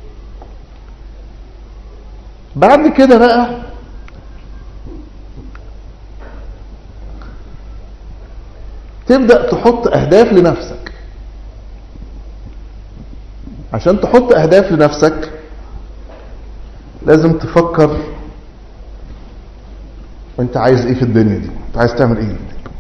بعد كده بقى تبدا تحط اهداف لنفسك عشان تحط اهداف لنفسك لازم تفكر وانت عايز ايه في الدنيا دي انت عايز تعمل ايه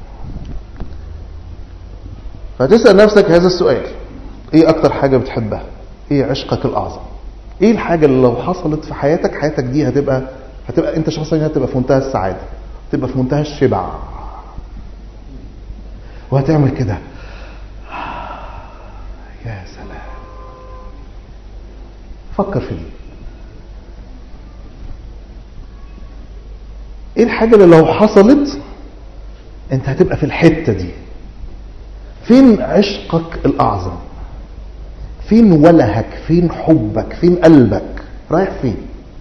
فتسال نفسك هذا السؤال ايه اكتر حاجه بتحبها ايه عشقك الاعظم ايه الحاجه اللي لو حصلت في حياتك حياتك دي هتبقى هتبقى انت شخصيا هتبقى في منتهى السعاده هتبقى في منتهى الشبع وهتعمل كده يا سلام فكر في دي ايه الحاجه اللي لو حصلت انت هتبقى في الحته دي فين عشقك الاعظم فين ولهك فين حبك فين قلبك رايح فين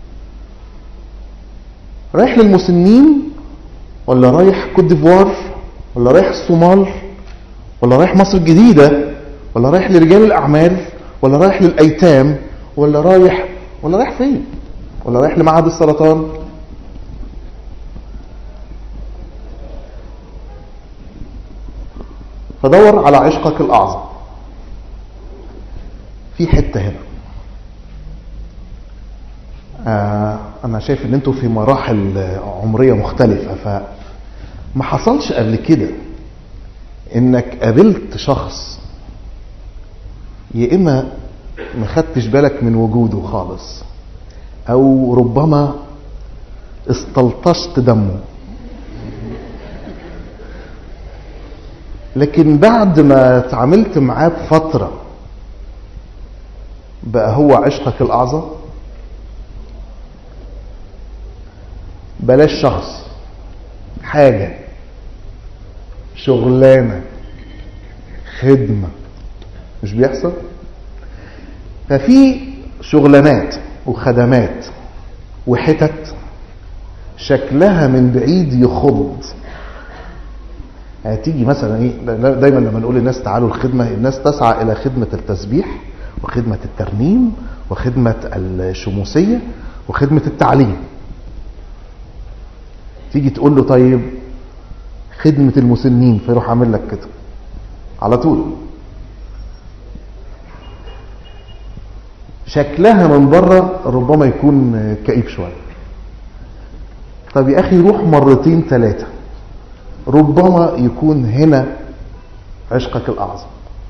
رايح للمسنين ولا رايح كوت ديفوار ولا رايح الصومال ولا رايح مصر الجديدة ولا رايح لرجال الأعمال ولا رايح للأيتام ولا رايح ولا رايح فين ولا رايح لمعهد السرطان فدور على عشقك الأعظم في حتة هنا آه أنا شايف إن أنتوا في مراحل عمرية مختلفة فما حصلش قبل كده إنك قابلت شخص يا إما ما خدتش بالك من وجوده خالص أو ربما استلطشت دمه لكن بعد ما اتعاملت معاه بفترة بقى هو عشقك الأعظم بلاش شخص حاجة شغلانة خدمة مش بيحصل ففي شغلانات وخدمات وحتت شكلها من بعيد يخض يعني تيجي مثلا ايه دايما لما نقول للناس تعالوا الخدمه الناس تسعى الى خدمه التسبيح وخدمه الترنيم وخدمه الشموسيه وخدمه التعليم تيجي تقول له طيب خدمه المسنين فيروح عامل لك كده على طول شكلها من بره ربما يكون كئيب شويه طب يا اخي روح مرتين ثلاثه ربما يكون هنا عشقك الأعظم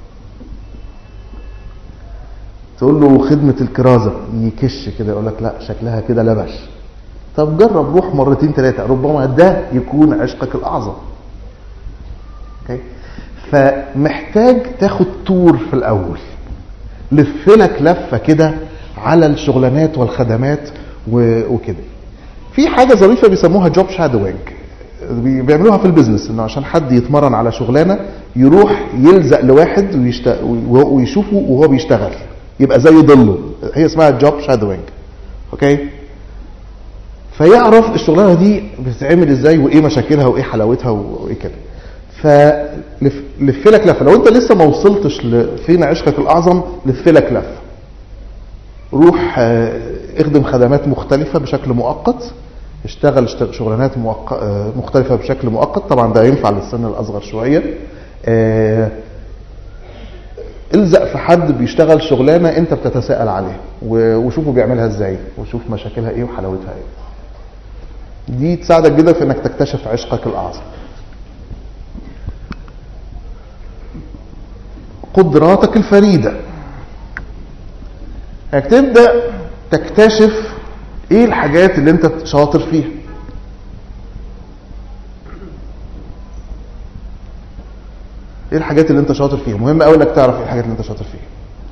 تقول له خدمة الكرازة يكش كده يقول لك لا شكلها كده لبش طب جرب روح مرتين ثلاثة ربما ده يكون عشقك الأعظم okay. فمحتاج تاخد تور في الأول لفلك لفة كده على الشغلانات والخدمات وكده في حاجة ظريفة بيسموها جوب شادوينج بيعملوها في البيزنس انه عشان حد يتمرن على شغلانه يروح يلزق لواحد ويشت... ويشوفه وهو بيشتغل يبقى زي ضله هي اسمها جوب شادوينج اوكي فيعرف الشغلانه دي بتتعمل ازاي وايه مشاكلها وايه حلاوتها وايه كده فلف لك لفه لو انت لسه ما وصلتش لفين عشقك الاعظم لف لك لفه روح اخدم خدمات مختلفه بشكل مؤقت اشتغل شغلانات موق... مختلفة بشكل مؤقت طبعا ده ينفع للسن الأصغر شوية اه... الزق في حد بيشتغل شغلانة انت بتتساءل عليها و... وشوفه بيعملها ازاي وشوف مشاكلها ايه وحلاوتها ايه دي تساعدك جدا في انك تكتشف عشقك الأعظم قدراتك الفريدة انك تبدأ تكتشف ايه الحاجات اللي انت شاطر فيها ايه الحاجات اللي انت شاطر فيها مهم قوي انك تعرف ايه الحاجات اللي انت شاطر فيها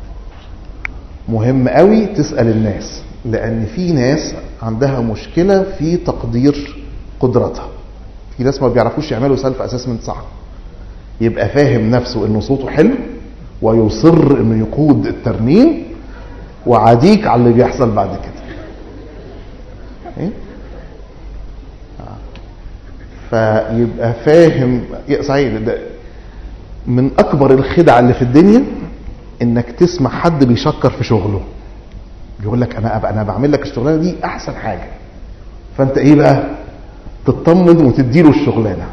مهم قوي تسال الناس لان في ناس عندها مشكله في تقدير قدراتها في ناس ما بيعرفوش يعملوا سيلف اسسمنت صح يبقى فاهم نفسه انه صوته حلو ويصر انه يقود الترنيم وعاديك على اللي بيحصل بعد كده إيه؟ فيبقى فاهم صحيح ده من اكبر الخدع اللي في الدنيا انك تسمع حد بيشكر في شغله يقول لك انا أبقى انا بعمل لك الشغلانه دي احسن حاجه فانت ايه بقى تطمن وتديله الشغلانه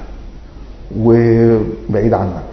وبعيد عنك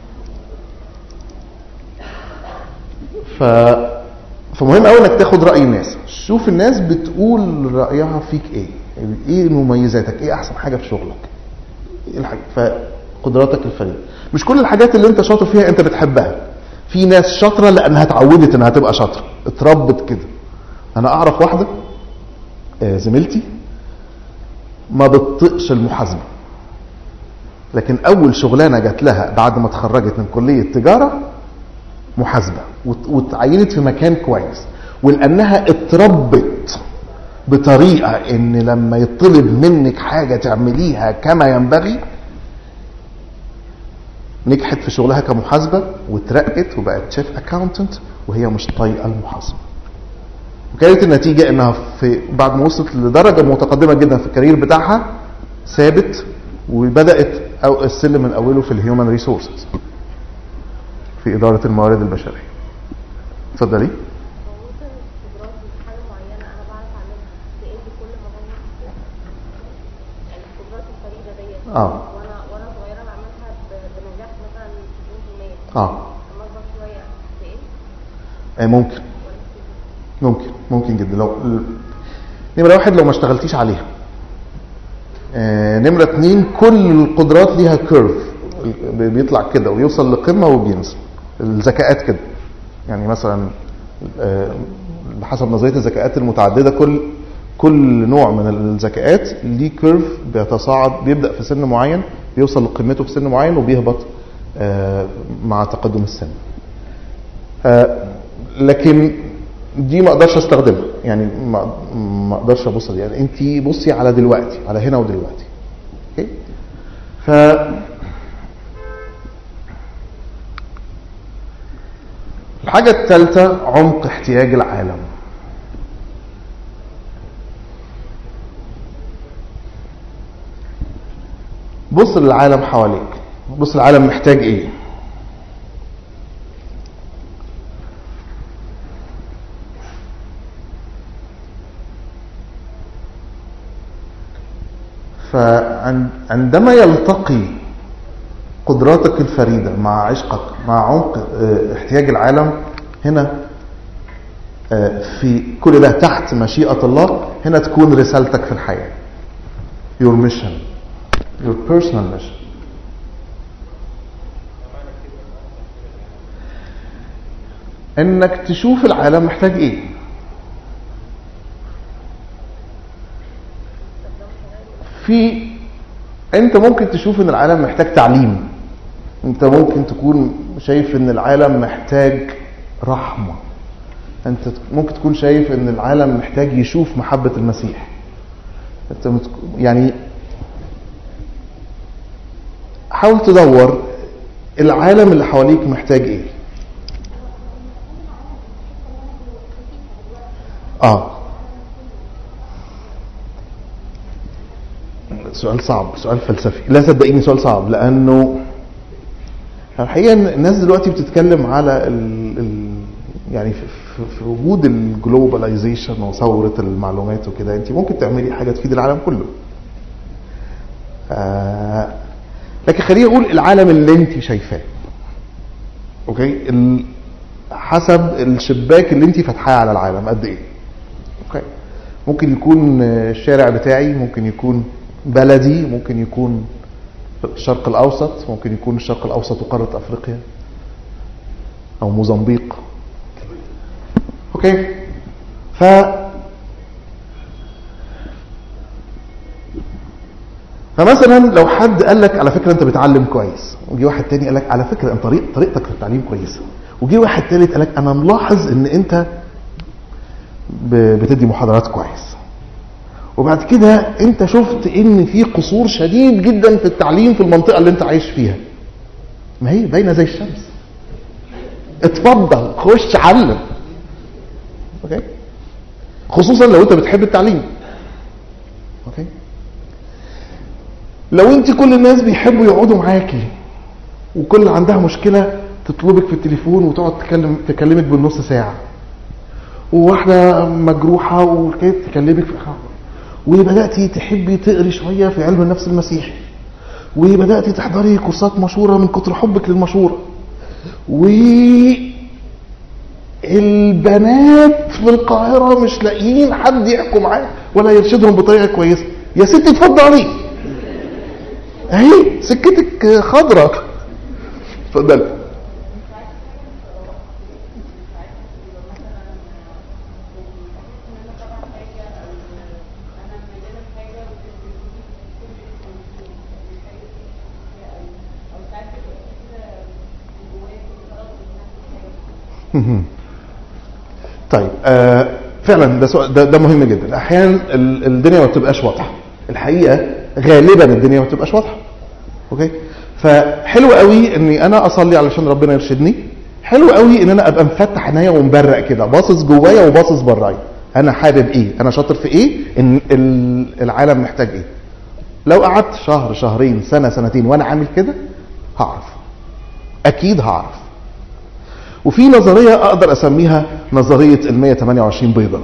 ف فمهم قوي انك تاخد راي الناس شوف الناس بتقول رايها فيك ايه ايه مميزاتك ايه احسن حاجه في شغلك ايه الحاجة فقدراتك الفريده مش كل الحاجات اللي انت شاطر فيها انت بتحبها في ناس شاطره لانها اتعودت انها تبقى شاطره اتربت كده انا اعرف واحده آه زميلتي ما بتطقش المحاسبه لكن اول شغلانه جات لها بعد ما اتخرجت من كليه تجاره محاسبه واتعينت في مكان كويس ولانها اتربت بطريقه ان لما يطلب منك حاجه تعمليها كما ينبغي نجحت في شغلها كمحاسبه واترقت وبقت شيف اكاونتنت وهي مش طايقه المحاسبه وكانت النتيجه انها في بعد ما وصلت لدرجه متقدمه جدا في الكارير بتاعها ثابت وبدات أو السلم من اوله في الهيومن ريسورسز في اداره الموارد البشريه اتفضلي ممكن الخبرات دي في حاجة معينة أنا بعرف أعملها تقل كل ما بكبر الخبرات الفريدة ديت آه. وأنا وأنا صغيرة بعملها ب- بنجاح مثلا 90% اه لما أكبر شوية تقل آه، ممكن ممكن ممكن جدا لو نمرة واحد لو ما اشتغلتيش عليها آه، نمرة اتنين كل القدرات ليها كيرف بيطلع كده ويوصل لقمة وبينزل الذكاءات كده يعني مثلا آه، بحسب نظرية الذكاءات المتعددة كل كل نوع من الذكاءات ليه كيرف بيتصاعد بيبدأ في سن معين بيوصل لقمته في سن معين وبيهبط آه، مع تقدم السن آه، لكن دي ما اقدرش استخدمها يعني ما ما اقدرش ابص دي يعني انت بصي على دلوقتي على هنا ودلوقتي اوكي ف الحاجة الثالثة عمق احتياج العالم بص للعالم حواليك بص العالم محتاج ايه فعندما يلتقي قدراتك الفريدة مع عشقك مع عمق آه، احتياج العالم هنا آه، في كل ده تحت مشيئة الله هنا تكون رسالتك في الحياة your mission your personal mission انك تشوف العالم محتاج ايه في انت ممكن تشوف ان العالم محتاج تعليم انت ممكن تكون شايف ان العالم محتاج رحمة انت ممكن تكون شايف ان العالم محتاج يشوف محبة المسيح انت مت- يعني حاول تدور العالم اللي حواليك محتاج ايه اه سؤال صعب سؤال فلسفي لا صدقيني سؤال صعب لانه الحقيقه إن الناس دلوقتي بتتكلم على ال ال يعني في, في, في وجود الجلوباليزيشن وثوره المعلومات وكده انت ممكن تعملي حاجه تفيد العالم كله آه لكن خليني اقول العالم اللي انت شايفاه اوكي ال- حسب الشباك اللي انت فاتحاه على العالم قد ايه اوكي ممكن يكون الشارع بتاعي ممكن يكون بلدي ممكن يكون الشرق الاوسط ممكن يكون الشرق الاوسط وقاره افريقيا او موزمبيق اوكي ف فمثلا لو حد قال لك على فكره انت بتعلم كويس وجي واحد تاني قال لك على فكره انت طريق طريقتك في التعليم كويسه وجي واحد تالت قال لك انا ملاحظ ان انت ب- بتدي محاضرات كويس وبعد كده انت شفت ان في قصور شديد جدا في التعليم في المنطقه اللي انت عايش فيها ما هي باينه زي الشمس اتفضل خش علم اوكي خصوصا لو انت بتحب التعليم اوكي لو انت كل الناس بيحبوا يقعدوا معاكي وكل اللي عندها مشكله تطلبك في التليفون وتقعد تكلم تكلمك بالنص ساعه وواحده مجروحه وكانت تكلمك في وبداتي تحبي تقري شويه في علم النفس المسيحي وبداتي تحضري كورسات مشهوره من كتر حبك للمشوره و البنات في القاهرة مش لاقيين حد يحكوا معاه ولا يرشدهم بطريقة كويسة يا ستي اتفضلي اهي سكتك خضرة اتفضلي طيب آه فعلا ده, سؤال ده, ده مهم جدا احيانا ال- الدنيا ما بتبقاش واضحه الحقيقه غالبا الدنيا ما بتبقاش واضحه اوكي ف فحلو قوي اني انا اصلي علشان ربنا يرشدني حلو قوي ان انا ابقى مفتح عينيا ومبرق كده باصص جوايا وباصص برايا انا حابب ايه انا شاطر في ايه ان ال- العالم محتاج ايه لو قعدت شهر شهرين سنه سنتين وانا عامل كده هعرف اكيد هعرف وفي نظريه اقدر اسميها نظريه ال 128 بيضه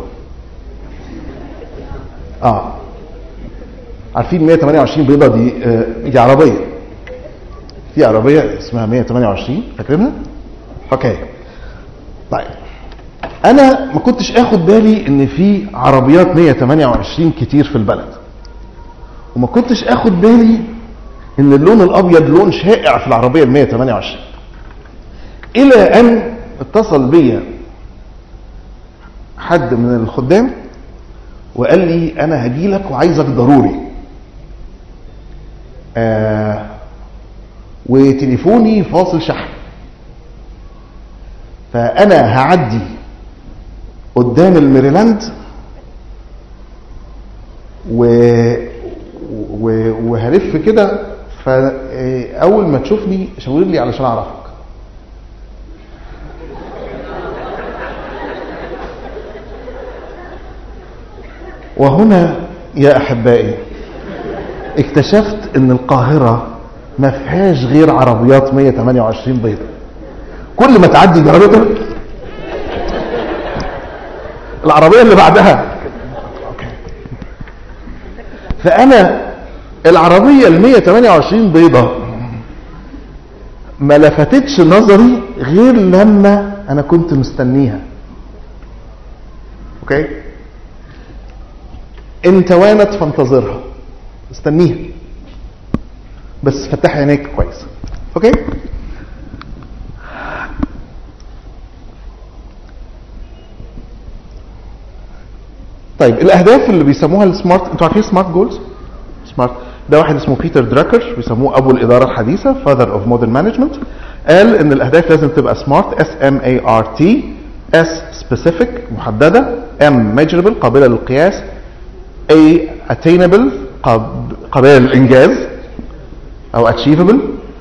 اه عارفين 128 بيضه دي آه، دي عربيه في عربيه اسمها 128 فاكرينها اوكي طيب انا ما كنتش اخد بالي ان في عربيات 128 كتير في البلد وما كنتش اخد بالي ان اللون الابيض لون شائع في العربيه ال 128 الى ان اتصل بيا حد من الخدام وقال لي انا هجي لك وعايزك ضروري آه وتليفوني فاصل شحن فانا هعدي قدام الميريلاند و... و... وهلف كده فاول ما تشوفني شاور لي علشان اعرفك وهنا يا احبائي اكتشفت ان القاهره ما فيهاش غير عربيات 128 بيضه كل ما تعدي درجه العربيه اللي بعدها فانا العربيه ال 128 بيضه ما لفتتش نظري غير لما انا كنت مستنيها اوكي ان توانت فانتظرها استنيها بس فتح عينيك كويس اوكي طيب الاهداف اللي بيسموها السمارت انتوا عارفين سمارت جولز سمارت ده واحد اسمه بيتر دراكر بيسموه ابو الاداره الحديثه فاذر اوف مودرن مانجمنت قال ان الاهداف لازم تبقى سمارت اس ام اي ار تي اس سبيسيفيك محدده ام ميجربل قابله للقياس A attainable قاب- قابلة للإنجاز أو achievable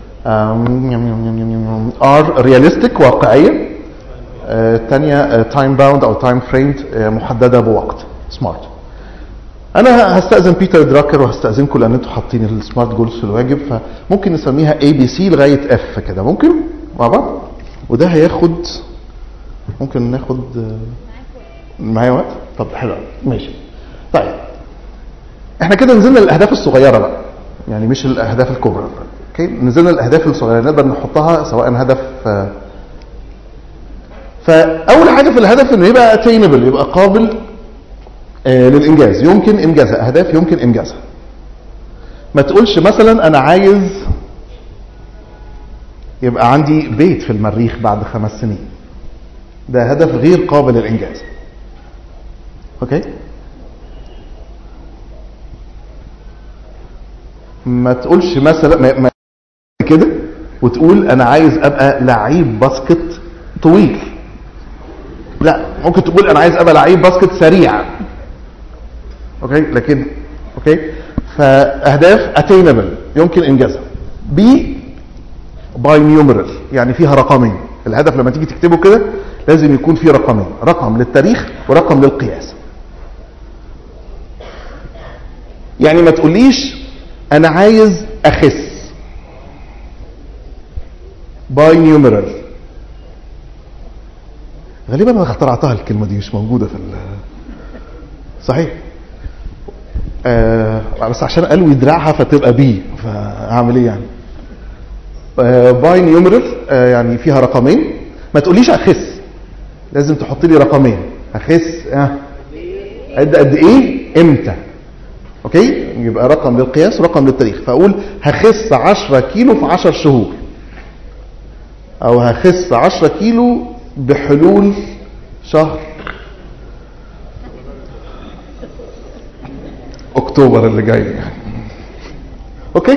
um, R realistic واقعية آه، الثانية آه، time bound أو time framed آه، محددة بوقت smart أنا هستأذن بيتر دراكر وهستأذنكم لأن أنتوا حاطين السمارت جولز في الواجب فممكن نسميها A B C لغاية F كده ممكن مع بعض وده هياخد ممكن ناخد آه، معايا وقت طب حلو أوي. ماشي طيب احنا كده نزلنا الاهداف الصغيره بقى يعني مش الاهداف الكبرى اوكي نزلنا الاهداف الصغيره نقدر نحطها سواء هدف آه، فاول حاجه في الهدف انه يبقى اتينبل يبقى قابل آه، للانجاز يمكن انجازها اهداف يمكن انجازها ما تقولش مثلا انا عايز يبقى عندي بيت في المريخ بعد خمس سنين ده هدف غير قابل للانجاز اوكي ما تقولش مثلا ما ما كده وتقول انا عايز ابقى لعيب باسكت طويل لا ممكن تقول انا عايز ابقى لعيب باسكت سريع اوكي لكن اوكي فاهداف اتينبل يمكن انجازها بي باي نيومرال يعني فيها رقمين الهدف لما تيجي تكتبه كده لازم يكون فيه رقمين رقم للتاريخ ورقم للقياس يعني ما تقوليش انا عايز اخس باي نيومرال غالبا انا اخترعتها الكلمه دي مش موجوده في ال صحيح آه بس عشان قالوا يدرعها فتبقى بي فاعمل ايه يعني آه باي نيومرال آه يعني فيها رقمين ما تقوليش اخس لازم تحط لي رقمين اخس آه. قد قد ايه امتى اوكي يبقى رقم للقياس ورقم للتاريخ فاقول هخس 10 كيلو في 10 شهور او هخس 10 كيلو بحلول شهر اكتوبر اللي جاي يعني اوكي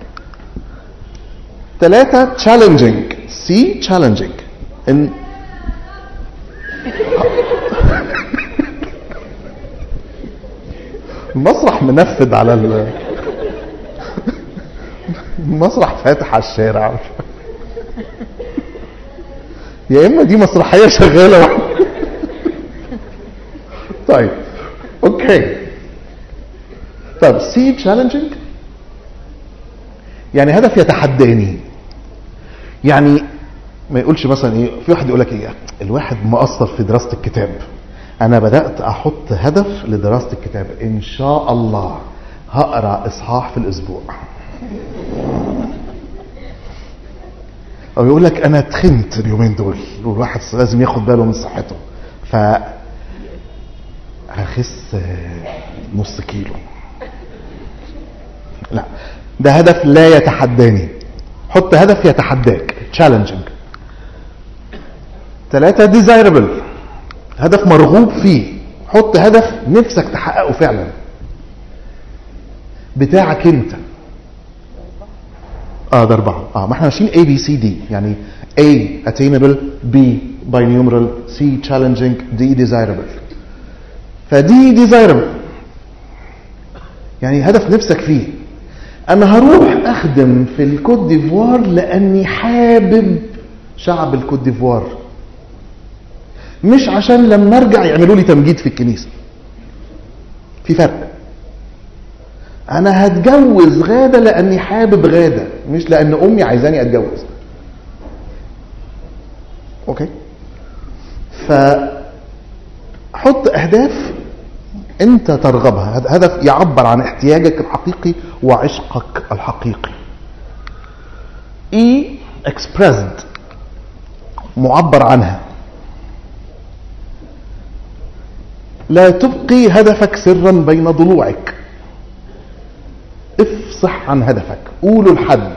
ثلاثة challenging C challenging ان المسرح منفذ على ال مسرح فاتح على الشارع يا اما دي مسرحيه شغاله طيب اوكي طيب سي تشالنجينج يعني هدف يتحداني يعني ما يقولش مثلا ايه في واحد يقول لك ايه الواحد مقصر في دراسه الكتاب انا بدات احط هدف لدراسه الكتاب ان شاء الله هقرا اصحاح في الاسبوع او يقول لك انا تخنت اليومين دول والواحد لازم ياخد باله من صحته ف هخس آه، نص كيلو لا ده هدف لا يتحداني حط هدف يتحداك تشالنجينج ثلاثة desirable هدف مرغوب فيه حط هدف نفسك تحققه فعلا بتاعك انت اه ده اربعة اه ما احنا ماشيين A B C D يعني A attainable B binumeral C challenging D desirable فدي desirable يعني هدف نفسك فيه انا هروح اخدم في الكوت ديفوار لاني حابب شعب الكوت ديفوار مش عشان لما ارجع يعملوا لي تمجيد في الكنيسه في فرق انا هتجوز غاده لاني حابب غاده مش لان امي عايزاني اتجوز اوكي فحط اهداف انت ترغبها هد- هدف يعبر عن احتياجك الحقيقي وعشقك الحقيقي اي expressed معبر عنها لا تبقي هدفك سرا بين ضلوعك افصح عن هدفك قوله لحد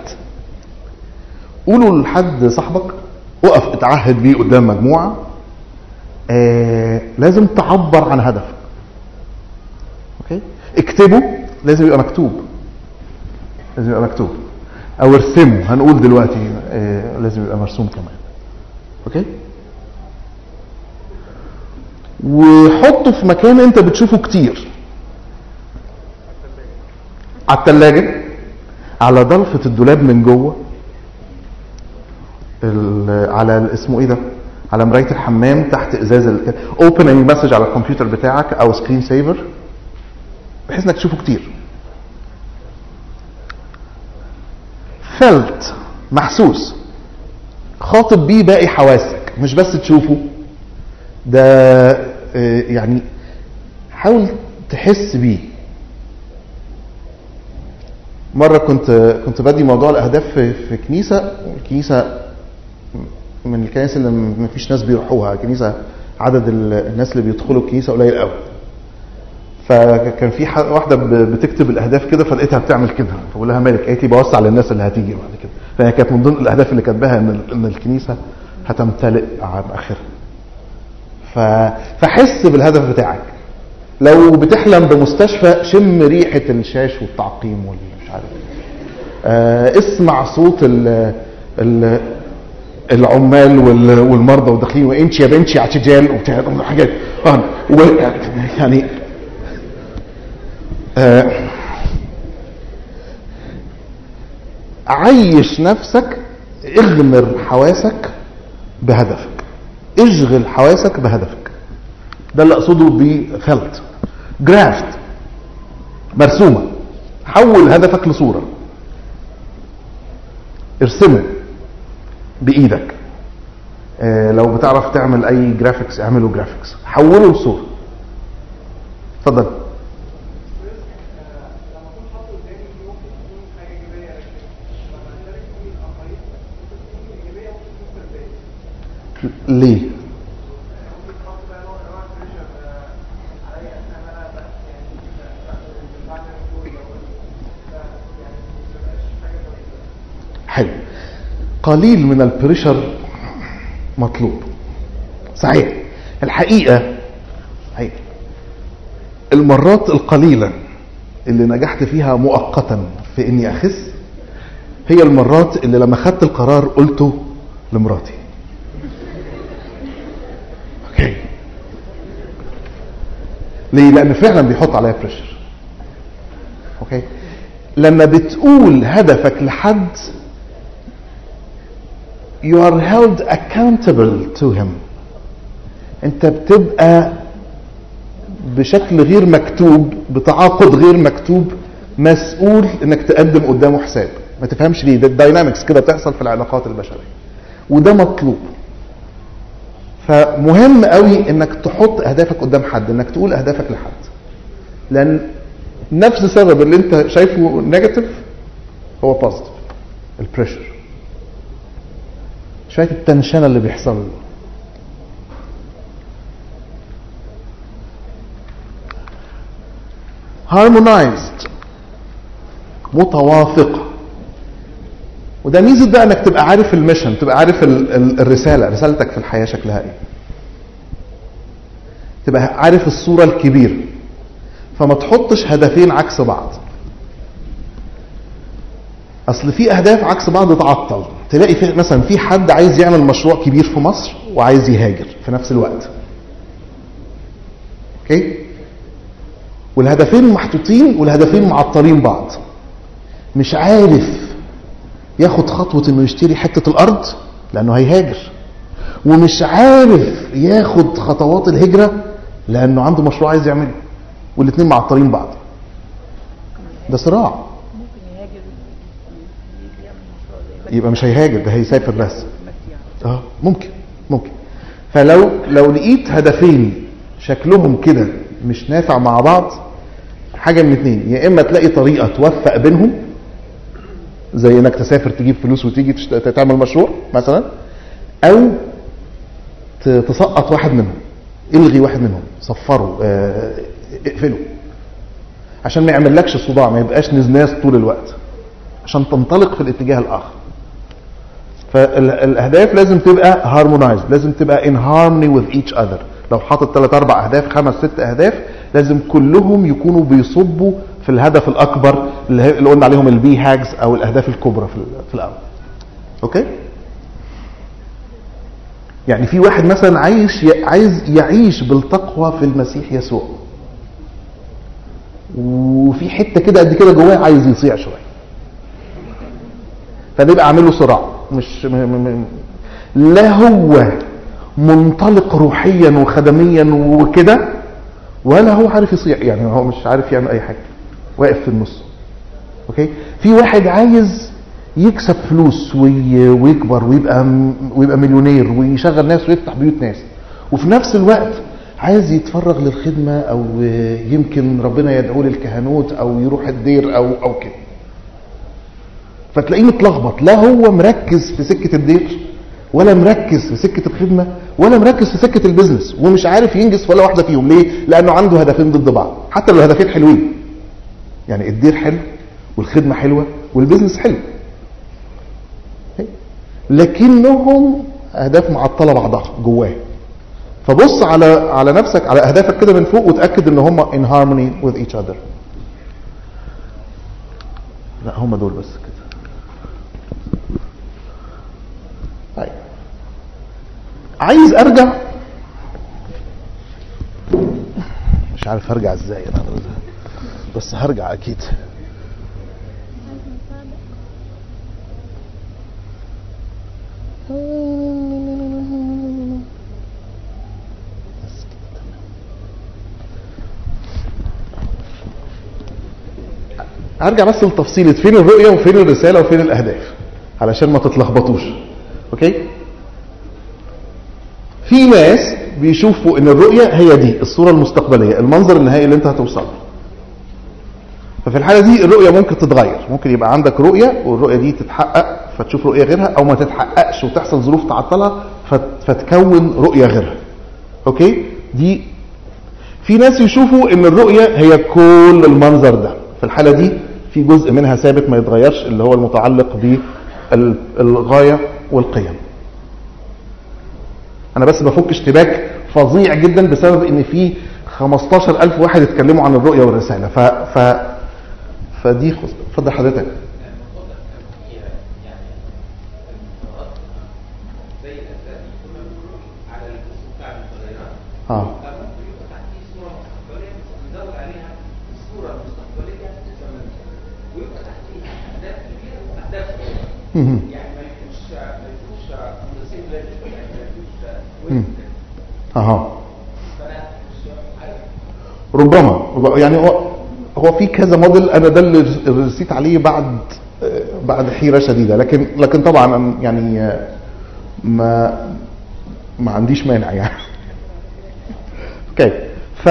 قوله لحد صاحبك وقف اتعهد بيه قدام مجموعة آه لازم تعبر عن هدفك اوكي اكتبه لازم يبقى مكتوب لازم يبقى مكتوب او ارسمه هنقول دلوقتي آه لازم يبقى مرسوم كمان اوكي وحطه في مكان انت بتشوفه كتير على الثلاجة على ضلفة الدولاب من جوه ال- على ال- اسمه ايه ده على مراية الحمام تحت ازاز اوبن مسج على الكمبيوتر بتاعك او سكرين سيفر بحيث انك تشوفه كتير فلت محسوس خاطب بيه باقي حواسك مش بس تشوفه ده آه، يعني حاول تحس بيه مره كنت كنت بدي موضوع الاهداف في, في كنيسه الكنيسه من الكنائس اللي ما فيش ناس بيروحوها كنيسه عدد ال- الناس اللي بيدخلوا الكنيسه قليل قوي فكان في ح- واحده ب- بتكتب الاهداف كده فلقيتها بتعمل كده فبقول لها مالك قالت لي بوسع للناس اللي هتيجي بعد كده فهي كانت من ضمن الاهداف اللي كاتباها ان ال- ان الكنيسه هتمتلئ عن اخرها ف- فحس بالهدف بتاعك لو بتحلم بمستشفى شم ريحه الشاش والتعقيم والمش عارف إيه. آه اسمع صوت ال ال العمال وال- والمرضى والداخلين وانشي يا بنشي على تجال وبتاع حاجات آه، و- يعني آه عيش نفسك اغمر حواسك بهدفك اشغل حواسك بهدفك ده اللي اقصده بفلت جرافت مرسومه حول هدفك لصوره ارسمه بايدك آه، لو بتعرف تعمل اي جرافيكس اعمله جرافيكس حوله لصوره اتفضل ليه حلو قليل من البريشر مطلوب صحيح الحقيقة حقيقة المرات القليلة اللي نجحت فيها مؤقتا في اني اخس هي المرات اللي لما خدت القرار قلته لمراتي اوكي ليه لان فعلا بيحط عليا بريشر اوكي لما بتقول هدفك لحد you are held accountable to him انت بتبقى بشكل غير مكتوب بتعاقد غير مكتوب مسؤول انك تقدم قدامه حساب ما تفهمش ليه ده الداينامكس كده بتحصل في العلاقات البشريه وده مطلوب فمهم قوي انك تحط اهدافك قدام حد انك تقول اهدافك لحد لان نفس السبب اللي انت شايفه نيجاتيف هو بوزيتيف البريشر شويه التنشنه اللي بيحصل له harmonized متوافقة وده ميزة بقى انك تبقى عارف الميشن تبقى عارف ال- ال- الرسالة رسالتك في الحياة شكلها ايه تبقى عارف الصورة الكبيرة فما تحطش هدفين عكس بعض اصل في اهداف عكس بعض تعطل تلاقي في مثلا في حد عايز يعمل مشروع كبير في مصر وعايز يهاجر في نفس الوقت اوكي والهدفين محطوطين والهدفين معطلين بعض مش عارف ياخد خطوة انه يشتري حتة الارض لانه هيهاجر ومش عارف ياخد خطوات الهجرة لانه عنده مشروع عايز يعمله والاتنين معطلين بعض ده صراع ممكن يهاجر يجي يعمل مشروع زي يبقى مش هيهاجر ده هيسافر بس مكي يعني. اه ممكن ممكن فلو لو لقيت هدفين شكلهم كده مش نافع مع بعض حاجه من اتنين يا اما تلاقي طريقه توفق بينهم زي انك تسافر تجيب فلوس وتيجي تشت- تعمل مشروع مثلا او ت- تسقط واحد منهم الغي واحد منهم صفره آه، اقفله عشان ما يعملكش صداع ما يبقاش نزناز طول الوقت عشان تنطلق في الاتجاه الاخر فالاهداف لازم تبقى هارمونايزد لازم تبقى in harmony with each other لو حاطط ثلاث اربع اهداف خمس ست اهداف لازم كلهم يكونوا بيصبوا في الهدف الاكبر اللي هي- اللي قلنا عليهم البي هاجز او الاهداف الكبرى في ال- في الاول اوكي يعني في واحد مثلا عايش ي- عايز يعيش بالتقوى في المسيح يسوع وفي حته كده قد كده جواه عايز يصيع شويه فبيبقى عامل له صراع مش م م م لا هو منطلق روحيا وخدميا وكده ولا هو عارف يصيع يعني هو مش عارف يعمل اي حاجه واقف في النص اوكي في واحد عايز يكسب فلوس وي- ويكبر ويبقى م- ويبقى مليونير ويشغل ناس ويفتح بيوت ناس وفي نفس الوقت عايز يتفرغ للخدمه او يمكن ربنا يدعوه للكهنوت او يروح الدير او او كده فتلاقيه متلخبط لا هو مركز في سكه الدير ولا مركز في سكه الخدمه ولا مركز في سكه البيزنس ومش عارف ينجز ولا واحده فيهم ليه؟ لانه عنده هدفين ضد بعض حتى لو الهدفين حلوين يعني الدير حلو والخدمه حلوه والبيزنس حلو لكنهم اهداف معطله بعضها جواه فبص على على نفسك على اهدافك كده من فوق وتاكد ان هم in harmony with each other لا هم دول بس كده طيب عايز ارجع مش عارف هرجع ازاي انا بس هرجع اكيد بس كده تمام. هرجع بس لتفصيلة فين الرؤية وفين الرسالة وفين الأهداف علشان ما تتلخبطوش أوكي في ناس بيشوفوا ان الرؤية هي دي الصورة المستقبلية المنظر النهائي اللي انت هتوصل له. ففي الحالة دي الرؤية ممكن تتغير ممكن يبقى عندك رؤية والرؤية دي تتحقق فتشوف رؤية غيرها او ما تتحققش وتحصل ظروف تعطلها فت- فتكون رؤية غيرها اوكي دي في ناس يشوفوا ان الرؤية هي كل المنظر ده في الحالة دي في جزء منها ثابت ما يتغيرش اللي هو المتعلق بالغاية والقيم انا بس بفك اشتباك فظيع جدا بسبب ان في 15000 واحد اتكلموا عن الرؤية والرسالة ف, ف فدي خص- اتفضل حضرتك زي الاساس كنا بنقول على الجزء بتاع المتغيرات اه فممكن يبقى تحتيه صوره مستقبليه نزود عليها الصوره المستقبليه زمنيه ويبقى مهم. يعني ما يكونش ما يكونش on the same level يعني ما يكونش مم. weight اها فانا مش عارف ربما ربما- يعني هو هو في كذا موديل انا ده اللي رسيت عليه بعد آه، بعد حيره شديده لكن لكن طبعا أنا يعني آه، ما ما عنديش مانع يعني اوكي ف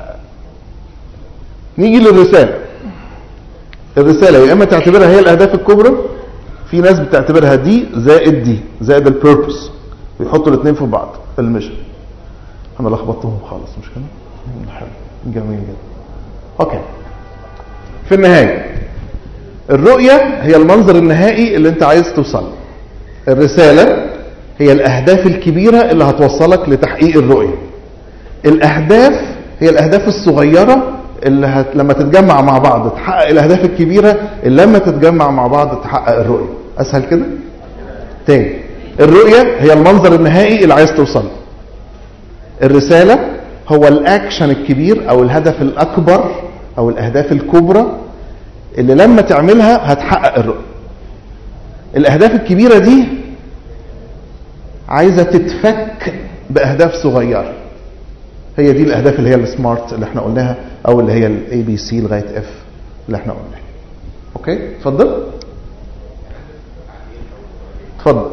نيجي للرساله الرساله يا اما تعتبرها هي الاهداف الكبرى في ناس بتعتبرها دي زائد دي زائد البيربس ويحطوا الاثنين في بعض المشن انا لخبطتهم خالص مش كده حلو جميل جدا اوكي في النهايه الرؤيه هي المنظر النهائي اللي انت عايز توصل له. الرساله هي الاهداف الكبيره اللي هتوصلك لتحقيق الرؤيه الاهداف هي الاهداف الصغيره اللي هت... لما تتجمع مع بعض تحقق الاهداف الكبيره اللي لما تتجمع مع بعض تحقق الرؤيه اسهل كده تاني الرؤيه هي المنظر النهائي اللي عايز توصل له الرسالة هو الأكشن الكبير أو الهدف الأكبر أو الأهداف الكبرى اللي لما تعملها هتحقق الرؤية الأهداف الكبيرة دي عايزة تتفك بأهداف صغيرة هي دي الأهداف اللي هي السمارت اللي احنا قلناها أو اللي هي الاي بي سي لغاية اف اللي احنا قلناها أوكي اتفضل اتفضل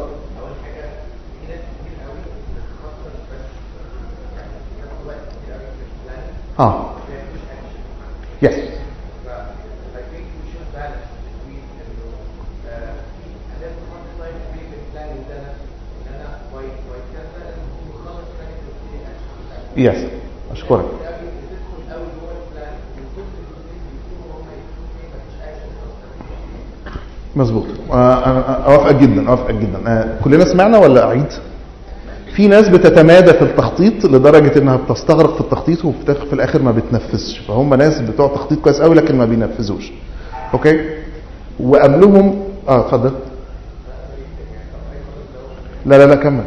اه يس I think we should balance between انه آه، في اهداف نحط طيب في البلان ده انا ان انا باي باي كذا لازم اكون مخلص حاجه تبتدي اكشن يس اشكرك قوي بتدخل قوي جوه البلان من كتر التفاصيل بيكونوا هم يكونوا فيه مفيش اكشن اصلا مظبوط آه، انا اوافقك جدا اوافقك جدا آه، كلنا سمعنا ولا اعيد في ناس بتتمادى في التخطيط لدرجه انها بتستغرق في التخطيط وفي الآخر- في الاخر ما بتنفذش فهم ناس بتوع تخطيط كويس قوي لكن ما بينفذوش اوكي وقبلهم اه اتفضل لا لا لا كمل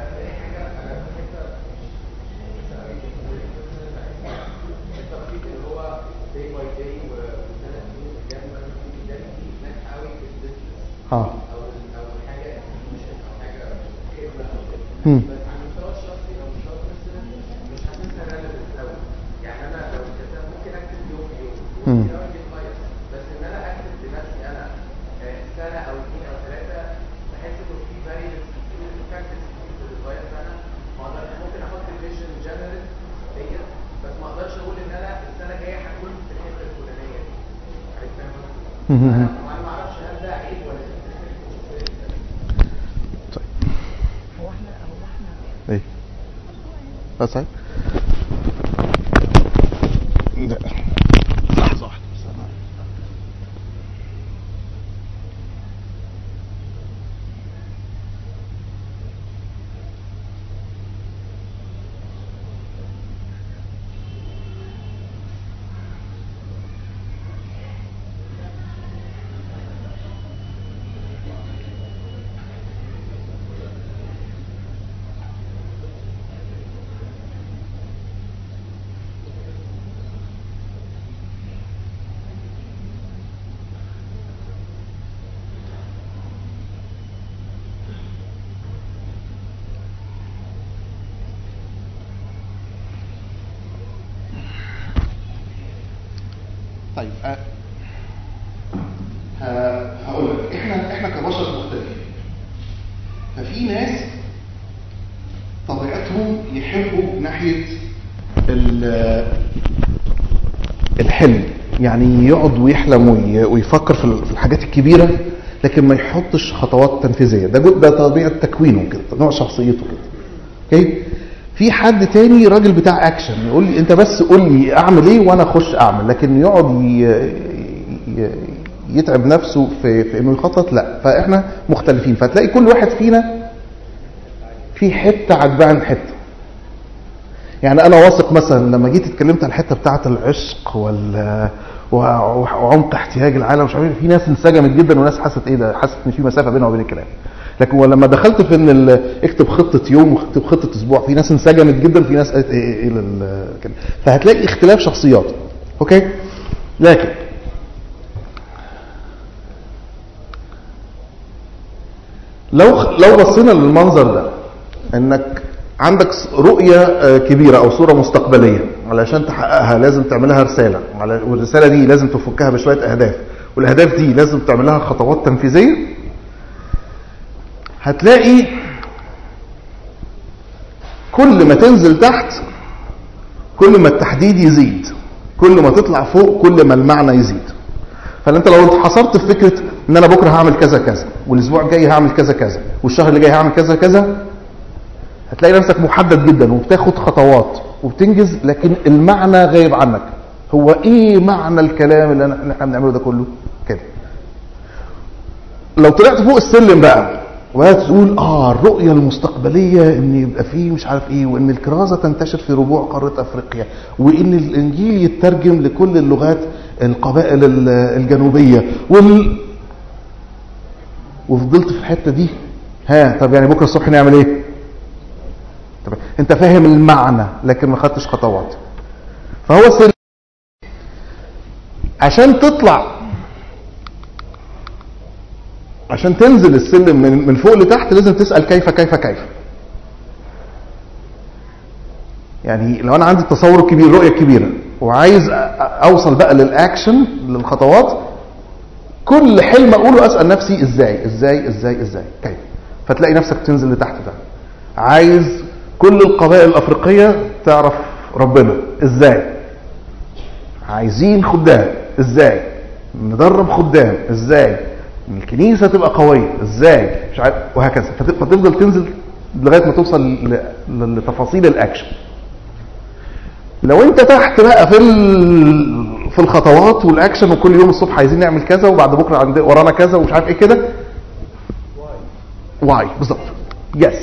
التخطيط اللي هو day by day وسنه سنين قدام مثلا في قدام في ناس قوي في البيزنس اه او او حاجه ميشن او حاجه خدمه او كده مم. بس على المستوى الشخصي او المستوى البيرسونال مش حاسسها ريليفنت قوي يعني انا لو كتبت ممكن اكتب يوم يوم مم. ممكن اواجه كويس بس ان انا اكتب لنفسي انا آه، سنه او اثنين او ثلاثه بحس انه في فاريبلز كتير في فاكتورز كتير بتتغير فانا ما اقدرش ممكن احط الفيجن جنرال ديت بس ما اقدرش اقول ان انا السنه الجايه هكون في الحته الفلانيه دي عارف فاهم قصدي؟ انا أنا ما اعرفش هل ده عيب ولا دي هو احنا هو احنا ايه بس هاي لا. لحظة واحدة بس أنا- طيب أه ه- هقول لك احنا احنا كبشر مختلفين ففي ناس طبيعتهم يحبوا ناحيه ال- الحلم يعني يقعد ويحلم وي- ويفكر في ال- في الحاجات الكبيره لكن ما يحطش خطوات تنفيذيه ده جو- ده طبيعه تكوينه كده نوع شخصيته كده اوكي في حد تاني راجل بتاع اكشن يقول لي انت بس قول لي اعمل ايه وانا اخش اعمل لكن يقعد ي... ي... يتعب نفسه في, في انه يخطط لا فاحنا مختلفين فتلاقي كل واحد فينا في حته عجباه عن حته يعني انا واثق مثلا لما جيت اتكلمت عن الحته بتاعه العشق وال وع- وعمق احتياج العالم مش عارف إيه، في ناس انسجمت جدا وناس حست ايه ده حست ان في مسافه بينها وبين الكلام لكن ولما دخلت في ان ال- اكتب خطه يوم واكتب خطه اسبوع في ناس انسجمت جدا في ناس قالت ايه ايه, إيه لل- كده. فهتلاقي اختلاف شخصيات اوكي لكن لو لو بصينا للمنظر ده انك عندك س- رؤية آه، كبيرة او صورة مستقبلية علشان تحققها لازم تعملها رسالة وعلى- والرسالة دي لازم تفكها بشوية اهداف والاهداف دي لازم تعمل لها خطوات تنفيذية هتلاقي كل ما تنزل تحت كل ما التحديد يزيد كل ما تطلع فوق كل ما المعنى يزيد فانت لو اتحصرت في فكره ان انا بكره هعمل كذا كذا والاسبوع الجاي هعمل كذا كذا والشهر اللي جاي هعمل كذا كذا هتلاقي نفسك محدد جدا وبتاخد خطوات وبتنجز لكن المعنى غايب عنك هو ايه معنى الكلام اللي أنا- اللي احنا بنعمله ده كله كده لو طلعت فوق السلم بقى وتقول اه الرؤيه المستقبليه ان يبقى فيه مش عارف ايه وان الكرازه تنتشر في ربوع قاره افريقيا وان الانجيل يترجم لكل اللغات القبائل ال- الجنوبيه وال... وفضلت في الحته دي ها طب يعني بكره الصبح نعمل ايه؟ طب انت فاهم المعنى لكن ما خدتش خطوات فهو سلم عشان تطلع عشان تنزل السلم من من فوق لتحت لازم تسال كيف كيف كيف يعني لو انا عندي تصور كبير رؤيه كبيره وعايز أ- أ- اوصل بقى للاكشن للخطوات كل حلم اقوله اسال نفسي ازاي ازاي ازاي ازاي كيف فتلاقي نفسك تنزل لتحت ده عايز كل القبائل الافريقيه تعرف ربنا ازاي عايزين خدام ازاي ندرب خدام ازاي الكنيسه تبقى قويه ازاي مش عارف وهكذا فت- فتفضل تنزل لغايه ما توصل ل- ل- لتفاصيل الاكشن لو انت تحت بقى في ال- في الخطوات والاكشن وكل يوم الصبح عايزين نعمل كذا وبعد بكره عند ورانا كذا ومش عارف ايه كده واي بالظبط يس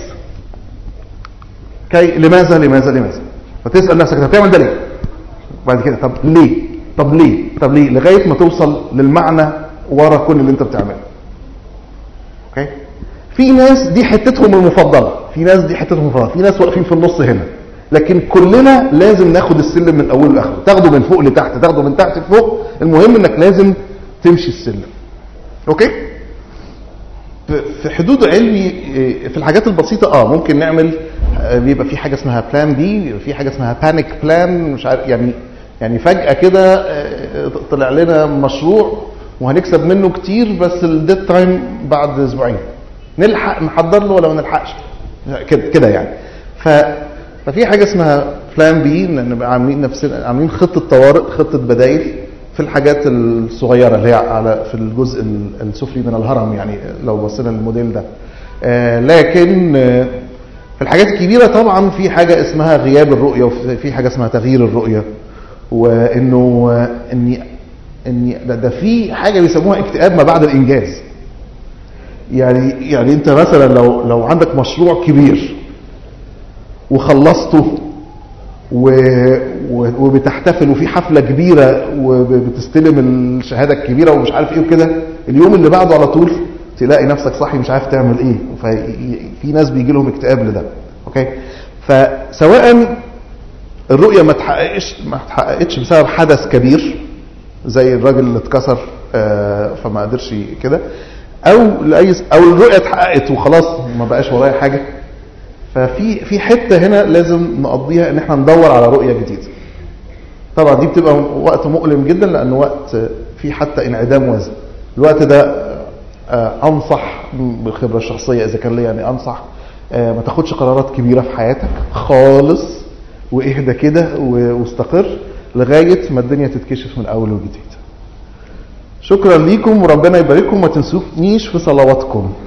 كي لماذا لماذا لماذا فتسال نفسك انت بتعمل ده ليه بعد كده طب ليه طب ليه طب ليه لغايه ما توصل للمعنى ورا كل اللي انت بتعمله اوكي في ناس دي حتتهم المفضله في ناس دي حتتهم المفضله في ناس واقفين في النص هنا لكن كلنا لازم ناخد السلم من اوله لاخره تاخده من فوق لتحت تاخده من تحت لفوق المهم انك لازم تمشي السلم اوكي في- في حدود علمي إيه، في الحاجات البسيطة اه ممكن نعمل آه، بيبقى في حاجة اسمها بلان بي بيبقى في حاجة اسمها بانيك بلان مش عارف يعني يعني فجأة كده آه، طلع لنا مشروع وهنكسب منه كتير بس الديد تايم بعد اسبوعين نلحق نحضر له ولا ما نلحقش كده كده يعني ف ففي حاجة اسمها بلان بي نبقى عاملين نفسنا عاملين خطة طوارئ خطة بدائل في الحاجات الصغيرة اللي هي على في الجزء ال- السفلي من الهرم يعني لو بصينا للموديل ده آه، لكن آه، في الحاجات الكبيرة طبعا في حاجة اسمها غياب الرؤية وفي حاجة اسمها تغيير الرؤية وانه آه، اني اني ده, ده في حاجة بيسموها اكتئاب ما بعد الانجاز يعني يعني انت مثلا لو لو عندك مشروع كبير وخلصته و... و... وبتحتفل وفي حفله كبيره وبتستلم الشهاده الكبيره ومش عارف ايه وكده اليوم اللي بعده على طول تلاقي نفسك صاحي مش عارف تعمل ايه ففي ناس بيجي لهم اكتئاب لده اوكي فسواء الرؤيه ما تحققش ما اتحققتش بسبب حدث كبير زي الراجل اللي اتكسر آه، فما قدرش كده او لاي او الرؤيه اتحققت وخلاص ما بقاش ورايا حاجه ففي في حته هنا لازم نقضيها ان احنا ندور على رؤيه جديده طبعا دي بتبقى وقت مؤلم جدا لانه وقت فيه حتى انعدام وزن الوقت ده آه، انصح بالخبره الشخصيه اذا كان ليا يعني انصح آه، ما تاخدش قرارات كبيره في حياتك خالص واهدى كده و- واستقر لغايه ما الدنيا تتكشف من اول وجديد شكرا ليكم وربنا يبارككم ما تنسونيش في صلواتكم